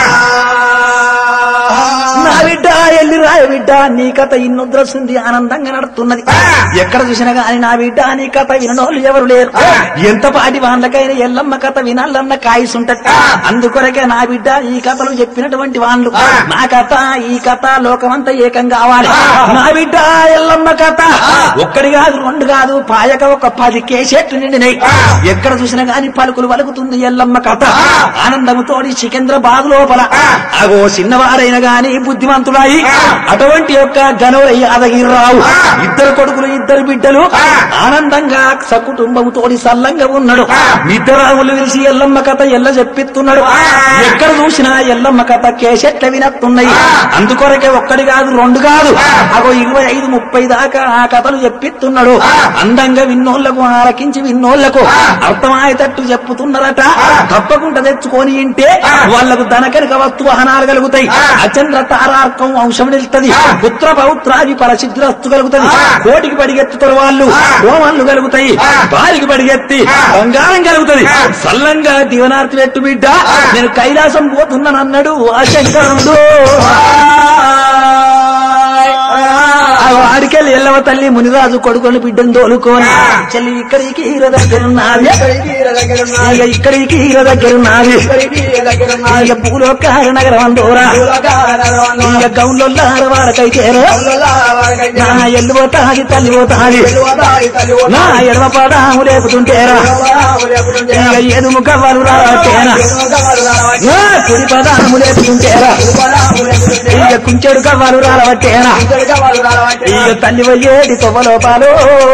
నా బిడ్డ ఎల్లి రాయ బిడ్డ నీ కథ ఇన్నుద్రస్తుంది ఆనందంగా నడుతున్నది ఎక్కడ చూసినా గాని నా బిడ్డ నీ కథ విననోళ్ళు ఎవరు లేరు ఎంత పాటి వాళ్ళకైనా ఎల్లమ్మ కథ వినాలన్న కాయసుంటది అందుకొరకే నా బిడ్డ ఈ కథలు చెప్పినటువంటి వాళ్ళు నా కథ ఈ కథ లోకమంతా ఏకం కావాలి నా బిడ్డ ఎల్లమ్మ కథ ఒక్కడి కాదు రెండు కాదు పాయక ఒక పది కేసెట్లు నిండినాయి ఎక్కడ చూసినా గాని పలుకులు పలుకుతుంది ఎల్లమ్మ కథ ఆనందముతోడి సికింద్రాబాద్ లోపల అగో చిన్నవారైన గాని బుద్ధి బుద్ధిమంతుడాయి అటువంటి యొక్క గనవరయ్య యాదగిరిరావు ఇద్దరు కొడుకులు ఇద్దరు బిడ్డలు ఆనందంగా సకుటుంబంతోటి సల్లంగా ఉన్నాడు నిద్రరాములు విరిసి ఎల్లమ్మ కథ ఎల్ల చెప్పిస్తున్నాడు ఎక్కడ చూసినా ఎల్లమ్మ కథ కేసెట్ల వినట్టున్నాయి అందుకొరకే ఒక్కడి కాదు రెండు కాదు అగో ఇరవై ఐదు ముప్పై దాకా ఆ కథలు చెప్పిస్తున్నాడు అందంగా విన్నోళ్లకు ఆలకించి విన్నోళ్లకు అర్థమయ్యేటట్టు చెప్పుతున్నారట తప్పకుండా తెచ్చుకొని ఇంటే వాళ్లకు ధనకనిక వస్తు వాహనాలు కలుగుతాయి అచంద్ర తారార్కం వంశం నిలుస్తుంది పుత్ర పౌత్రాది పరసిద్ధిరస్తు కలుగుతుంది కోటికి పడిగెత్తుతారు వాళ్ళు హోమాలు కలుగుతాయి భార్యకి పడిగెత్తి బంగారం కలుగుతుంది సల్లంగా దీవనార్తి పెట్టు బిడ్డ నేను కైలాసం పోతున్నాను అన్నాడు ఆ శంకరుడు ఆడికెళ్ళి ఎల్లవ తల్లి మునిరాజు కొడుకొని బిడ్డను తోలుకొని చెల్లి ఇక్కడికి హీర దగ్గర ఉన్నది ఇక ఇక్కడికి హీర దగ్గర ఉన్నది ఇక భూలోకార నగరం అందోరా ఇక గౌన్లో వాడకైతేరో నా ఎల్లు పోతాది తల్లి పోతాది నా ఎడమ పదాము లేపుతుంటేరా ఇక ఎదుము కవ్వలు రావటేనా నా కుడి పదాము లేపుతుంటేరా ఇక కుంచెడు కవ్వలు రావటేనా ఇక తల్లి పోయేది తొవ్వలోపాలు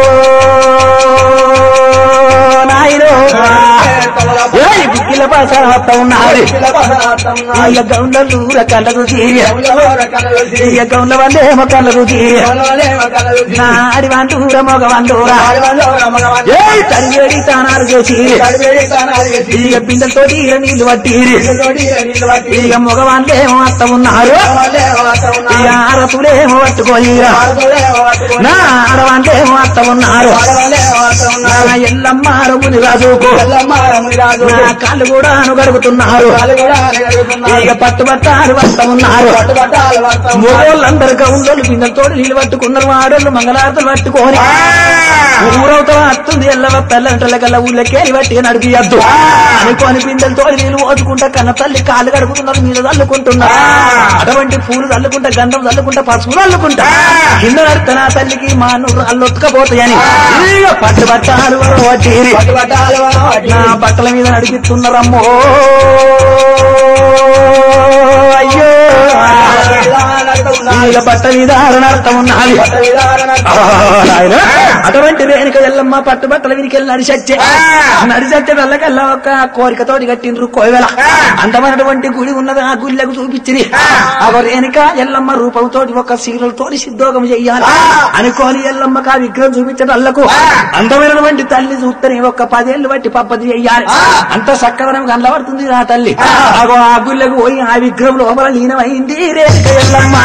నాయనో ఏయ్ బుక్కిల పాస ఉన్నది ఇక గౌండలు కళ్ళకు తీయ ఇక గౌండ్ల వాళ్ళేమో కళ్ళకు తీయ నాడి వంటూర మగ వంటూరా ఏయ్ తరివేడి తానాలు చేసి ఇక బిందెలతో తీర నీళ్లు పట్టిరి ఇక మగవాళ్ళేమో అత్త ఉన్నారు ఇక ఆరతులేమో పట్టుకోనిరా నా ఆడవాళ్ళేమో అత్త ఉన్నారు నా ఎల్లమ్మ రముని రాజుకు నా కాళ్ళు కూడా గడుగుతున్నారు ఇక పట్టుబట్టాలు వస్తా ఉన్నారు మూడోళ్ళందరూ కౌండోళ్ళు బిందెలతో నీళ్లు పట్టుకున్నారు ఆడోళ్ళు మంగళారతలు పట్టుకొని ఊరవుతా వస్తుంది ఎల్లవ తల్లంటల కల్లా ఊళ్ళకేరి పట్టి నడిపియద్దు అనుకోని బిందెలతో నీళ్లు ఓదుకుంటా కన్న తల్లి కాళ్ళు కడుగుతున్నారు మీద చల్లుకుంటున్నారు అటువంటి పూలు చల్లుకుంటా గంధం చల్లుకుంటా పసుపు చల్లుకుంటా కింద నడితే నా తల్లికి మా నూరు అల్లొత్తుకపోతాయని ఇక పట్టు బట్టాలు వడ్డీరి నా బట్టల మీద నడిపిస్తున్నారమ్మో అయ్యో ఇక బట్ట మీద అర్థం ఉన్నది ఆ, నాయనా. అటువంటి రేణుక ఎల్లమ్మ పట్టు బట్టల వీరికి నడిచచ్చే నడిచచ్చే వెళ్ళకల్లా ఒక కోరికతోటి కట్టిండ్రు కోవెల అందమైనటువంటి గుడి ఉన్నది ఆ గుళ్ళకు చూపించింది ఆ రేణుక ఎల్లమ్మ రూపంతోటి ఒక సీరలతోటి సిద్ధోగం చెయ్యాలి అనుకోని ఎల్లమ్మకు ఆ విగ్రహం చూపించడం అల్లకు అందమైనటువంటి తల్లి చూస్తేనే ఒక పదేళ్లు బట్టి పప్పది చెయ్యాలి అంత సక్కదనం కనబడుతుంది నా తల్లి అగో ఆ గుళ్ళకు పోయి ఆ విగ్రహం లోపల లీనమైంది రేణుక ఎల్లమ్మ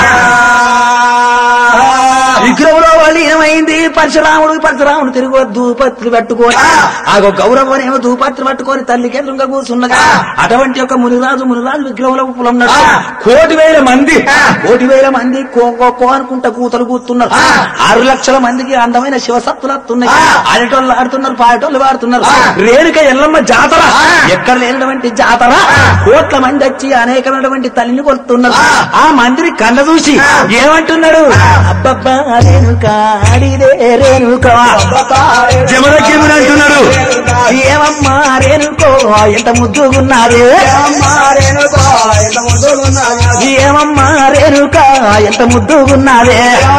విగ్రహంలో లీనమైంది పరశురాముడు పరశురాముడు తిరగొద్దు పత్రులు పట్టుకొని ఆగో గౌరవం ఏమో దూపత్రులు పట్టుకొని తల్లికి ఎదురుగా కూర్చున్నగా అటువంటి ఒక మునిరాజు మునిరాజు విగ్రహంలో పులన్నాడు కోటి వేల మంది కోటి వేల మంది కో కో కో అనుకుంటా కూతలు కూతున్నారు ఆరు లక్షల మందికి అందమైన శివసత్తులు వస్తున్నాయి ఆడేటోళ్ళు ఆడుతున్నారు పాడేటోళ్ళు పాడుతున్నారు రేణుక ఎల్లమ్మ జాతర ఎక్కడ లేనటువంటి జాతర కోట్ల మంది వచ్చి అనేకమైనటువంటి తల్లిని కొలుతున్నారు ఆ మందిని కళ్ళ చూసి ఏమంటున్నాడు అబ్బబ్బా రేణుక ఆడిదే రేణుక జమదగ్గిముని అంటున్నాడు ఏమమ్మా రేణుకో ఎంత ముద్దుగున్నారే ఏమమ్మా రేణుక ఎంత ముద్దుగున్నారే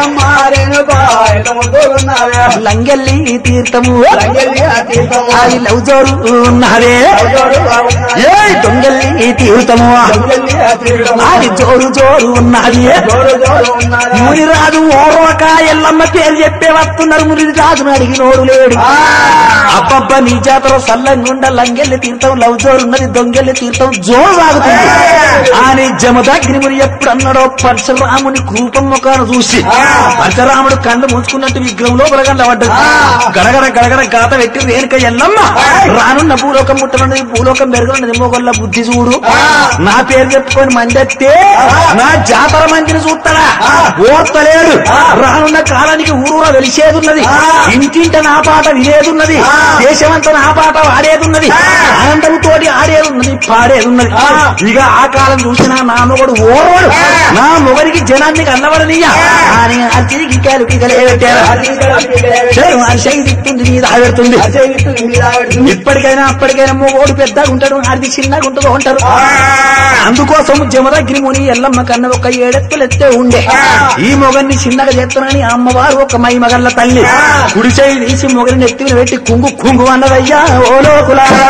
లంగెల్లి తీర్థము అది లవ్ జోరు ఉన్నారే ఏ దొంగల్లి తీర్థము అది జోరు జోరు ఉన్నది మునిరాజు ఓర్వక ఎల్లమ్మ పేరు చెప్పే వస్తున్నారు మునిరాజును అడిగినోడు లేడు అబ్బబ్బ నీ జాతర సల్లంగుండ లంగెల్లి తీర్థం లవ్ జోరు ఉన్నది దొంగెల్లి తీర్థం జోరు ఆగుతుంది అని జమదగ్ని ముని ఎప్పుడు అన్నాడో పరశురాముని కూపం ముఖాను చూసి పరశురాముడు కళ్ళు మూసుకున్నట్టు విగ్రహం లోపల కళ్ళబడ్డది గడగడ గడగడ గాత పెట్టి రేణుక ఎల్లమ్మ రానున్న భూలోకం ముట్టనున్నది భూలోకం పెరుగున్నది మొగల్ల బుద్ధి చూడు నా పేరు చెప్పుకొని మందెత్తే నా జాతర మందిని చూస్తాడా ఓర్తలేడు రానున్న కాలానికి ఊరూర వెలిసేదున్నది ఇంటింట నా పాట వినేదున్నది దేశమంతా నా పాట ఆడేది ఉన్నది ఆనందం తోటి ఆడేది ఉన్నది పాడేది ఉన్నది ఇక ఆ కాలం చూసినా నా మొగడు ఓర్వడు నా మొగడికి జనాన్ని కన్నబడనియ్యా అని అతికి కేలు కిగలే పెట్టారు చెడు అరిసెకి తిట్టుంది మీద ఆడెడుతుంది ఇప్పటికైనా అప్పటికైనా మొగోడు పెద్దగా ఉంటాడు ఆడిది చిన్నగా ఉంటుందో ఉంటారు అందుకోసం జమదగ్ని ముని ఎల్లమ్మ కన్న ఒక ఏడెత్తులు ఎత్తే ఉండే ఈ మొగన్ని చిన్నగా చేస్తానని అమ్మవారు ఒక మై మగళ్ళ తల్లి కుడి చేయి తీసి మొగని ఎత్తిని పెట్టి కుంగు కుంగు అన్నదయ్యా ఓ లోకులారా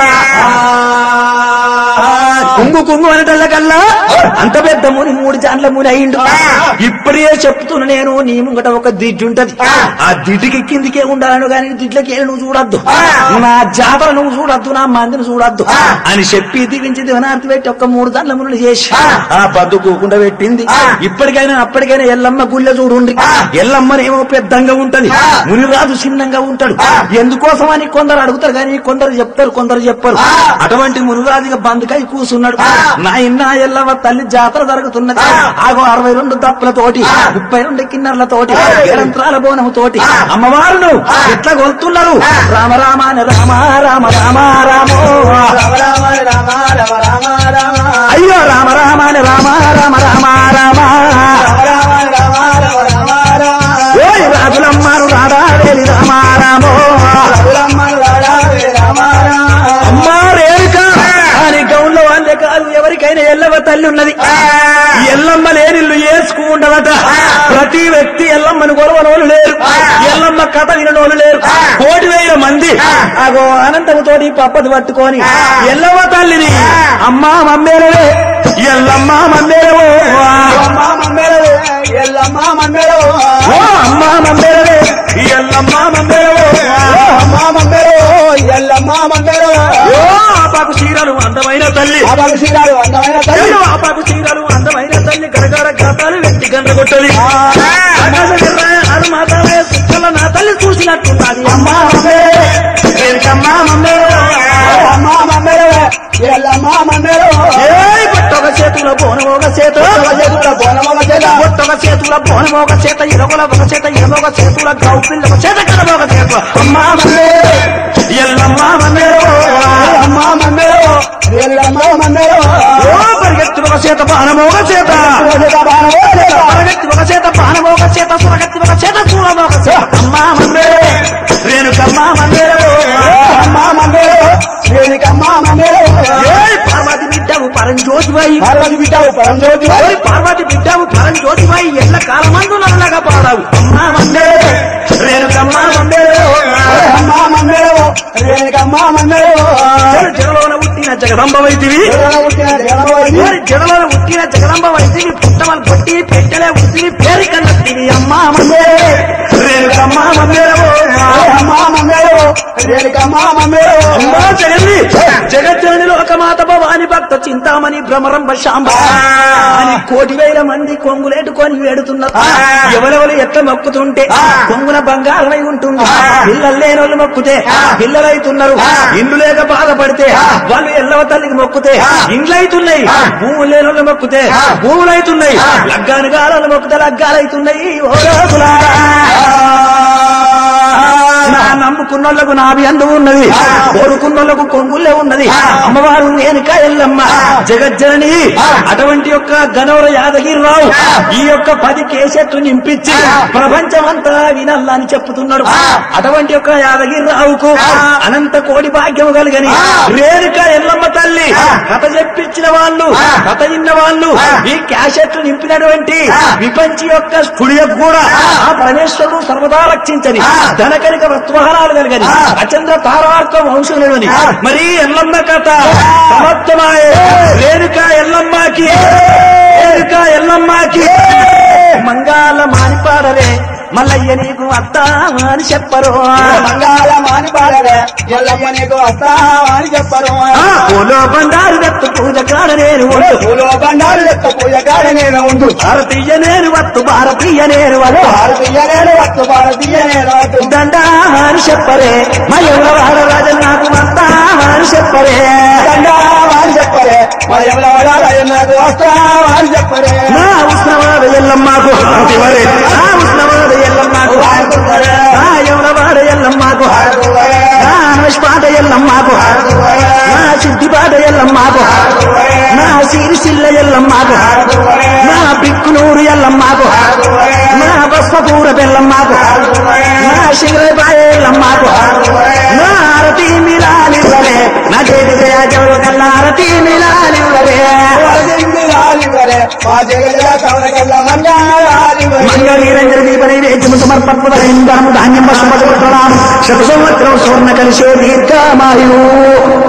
కుంగు కుంగు అనటల్ల కల్లా అంత పెద్ద ముని మూడు జాన్ల ముని అయిండు ఇప్పుడే చెప్తున్నా నేను నీ ముంగట ఒక దిడ్డు ఉంటది ఆ దిడ్డుకి కిందికే ఉండాలను కానీ దిడ్లకి నువ్వు చూడొద్దు నా జాతర నువ్వు చూడొద్దు నా మందిని చూడొద్దు అని చెప్పి దివించి దివనార్తి పెట్టి ఒక మూడు దాంట్ల మునులు చేసి ఆ బద్దు కూకుండా పెట్టింది ఇప్పటికైనా అప్పటికైనా ఎల్లమ్మ గుళ్ళె చూడుండి ఎల్లమ్మనేమో పెద్దంగా ఉంటది మునిరాజు చిన్నంగా ఉంటాడు ఎందుకోసం అని కొందరు అడుగుతారు కానీ కొందరు చెప్తారు కొందరు చెప్పరు అటువంటి మునిరాజుగా బందుకై కూసున్నాడు నా ఇన్న ఎల్లమ్మ తల్లి జాతర జరుగుతున్నది ఆగో అరవై రెండు దప్పులతోటి ముప్పై రెండు కిన్నర్లతోటి నిరంతరాల బోనము తోటి అమ్మవారును ఎట్లా కొలుతున్నారు రామ రామ అని రామ రామ రామ రామో అయ్యో రామ రామ అని రామ రామ రామ రామ ఓయ్ రాజులమ్మారు రాడా వేలి రామ రామో అమ్మా రేణుక అని గౌన్లో వాళ్ళే కాదు ఎవరికైనా ఎల్లవ తల్లి ఉన్నది ఎల్లమ్మ లేనిల్లు వేసుకుంటదట ప్రతి వ్యక్తి ఎల్లమ్మను గొడవనోళ్ళు లేరు ఎల్లమ్మ కథ విననోళ్ళు లేరు కోటి వేల మంది అగో అనంతముతోటి పప్పది పట్టుకొని ఎల్లమ్మ తల్లిని అమ్మా మమ్మేలవే ఎల్లమ్మ మమ్మేలవో
ఎల్లమ్మ మంగళో
ఓ అమ్మా మమ్మేలవే ఎల్లమ్మ మమ్మేలవో
అమ్మ మంగళో ఎల్లమ్మ మంగళో
ఓ ఆపాకు చీరలు అందమైన తల్లి
అబ్బలు శ్రీరాడు అందమైన తల్లి
తెలుగు ఆపాకు చీరలు అందమైన తల్లి గడగడ గాతాలు వెట్టి గంట కొట్టలి అది మాతాలే సుక్కల నా తల్లి చూసినట్టున్నది అమ్మా మమ్మే రేణుకమ్మా మమ్మే
అమ్మ మంగళో ఎల్లమ్మ మంగళో
ఏయ్ పట్టొక చేతుల బోనం ఒక చేత
చేతుల బోనమొక చేత
పొట్టొక చేతుల బోనం ఒక చేత ఇరవల ఒక చేత ఇరవొక చేతుల గౌ పిల్ల ఒక చేత కడమ ఒక చేత అమ్మా మమ్మే ఎల్లమ్మ మమ్మే
అమ్మ మంగళో ఎల్లమ్మ మంగళో
ఓ పరిగెత్తి ఒక చేత బాణం ఒక చేత పరిగెత్తి ఒక చేత బాణం ఒక చేత సురగత్తి ఒక చేత చూడం ఒక చేత అమ్మా మమ్మే రేణుకమ్మా మమ్మే
అమ్మ మంగళో రేణుకమ్మ మంగళో
ఏయ్ పార్వతి బిడ్డవు పరంజ్యోతిబాయి
పార్వతి బిడ్డవు పరంజ్యోతి
ఓయ్ పార్వతి బిడ్డవు పరంజ్యోతిబాయి ఎల్ల కాలమందు నల్లగా పాడావు అమ్మా మమ్మే రేణుకమ్మా మమ్మే
అమ్మ మంగళో రేణుకమ్మ మంగళో
జగలోన పుట్టిన జగదంబ వైతివి
జగన పుట్టిన జగనవతి
ఓరి జగలోన పుట్టిన జగదంబ వైతివి పుట్టమలు కొట్టి పెట్టలే ఉత్తివి పేరు కన్నత్తివి అమ్మా మమ్మే రేణుకమ్మా మమ్మే
అమ్మ మంగళో రేణుకమ్మ మంగళో
అమ్మా జగన్ని జగజ్జనని లోకమాత భవాని భక్త చింతామణి భ్రమరంబ శాంబ అని కోటి వేల మంది కొంగులేటుకొని వేడుతున్నారు ఎవరెవరు ఎట్ల మొక్కుతుంటే కొంగున బంగారమై ఉంటుంది పిల్లలు లేని వాళ్ళు మొక్కుతే పిల్లలైతున్నారు ఇండ్లు లేక బాధపడితే వాళ్ళు ఎల్లవ తల్లికి మొక్కుతే ఇండ్లు అవుతున్నాయి భూములు లేని వాళ్ళు మొక్కుతే భూములు అవుతున్నాయి లగ్గాని గాలను మొక్కుతే లగ్గాలైతున్నాయి ఓ రోజులారా నా నమ్ముకున్నోళ్లకు నాభి అందు ఉన్నది కోరుకున్నోళ్లకు కొంగుల్లే ఉన్నది అమ్మవారు నేనుక ఎల్లమ్మ జగజ్జనని అటువంటి యొక్క గనవర యాదగిరిరావు ఈ యొక్క పది కేసెట్లు నింపించి ప్రపంచమంతా వినల్లా అని చెప్తున్నాడు అటువంటి యొక్క యాదగిరిరావుకు అనంత కోడి భాగ్యము కలిగని రేణుక ఎల్లమ్మ తల్లి కథ చెప్పించిన వాళ్ళు కథ విన్న వాళ్ళు ఈ క్యాసెట్లు నింపినటువంటి విపంచి యొక్క స్టూడియోకు కూడా ఆ పరమేశ్వరుడు సర్వదా రక్షించని ధనకనిక వస్త్వహరాలు కలిగని అచంద్ర తారార్క వంశులని మరి ఎల్లమ్మ కథ సమర్థమాయే రేణుక ఎల్లమ్మకి రేణుక ఎల్లమ్మకి మంగాల మానిపాడరే మల్లయ్య నీకు అత్త అని చెప్పరు
మంగాళ మాని పాడలే ఎల్లమ్మ నీకు వస్తావా అని చెప్పరు
ఆ పూలో బండారు దత్తు పూజ కాడ నేను ఉండు
పూలో బండారు లెక్క పూజ కాడ నేను ఉండు
భారతీయ నేను వత్తు భారతీయ నేను వత్తు
భారతీయ నేను వస్తు భారతీయ నేను వస్తు
దండా అని చెప్పరే మయూర వాడరాజ నాకు వస్తా అని చెప్పరే
దండా అని చెప్పరే మరి ఎవరెవరా నాకు వస్తావా అని చెప్పరే
నా ఉష్ణవాడ ఎల్లమ్మకు శివరే నా ఉష్ణవాడ ఎల్లమ్మకు నా ఎవరవాడ ఎల్లమ్మకు నా
ఎల్లమ్మాకు నా సిద్ధిపాట ఎల్లమ్మాకు నా సిరిసిల్ల ఎల్లమ్మాకు నా పిక్కునూరు ఎల్లమ్మాకు నా బస్మపూర పెల్లమ్మాకు నా శిగరపాయ ఎల్లమ్మాకు నా ఆరతి మిలాలివ్వలే నా చేతి దయాచవుల కల్లా ఆరతి మిలాలివ్వలే మంగళీరంజన దీప నైవేద్యము సమర్పత్వరం ధాన్యం పశుపతులాం శత సంవత్సరం స్వర్ణ కలిశే దీర్ఘమాయు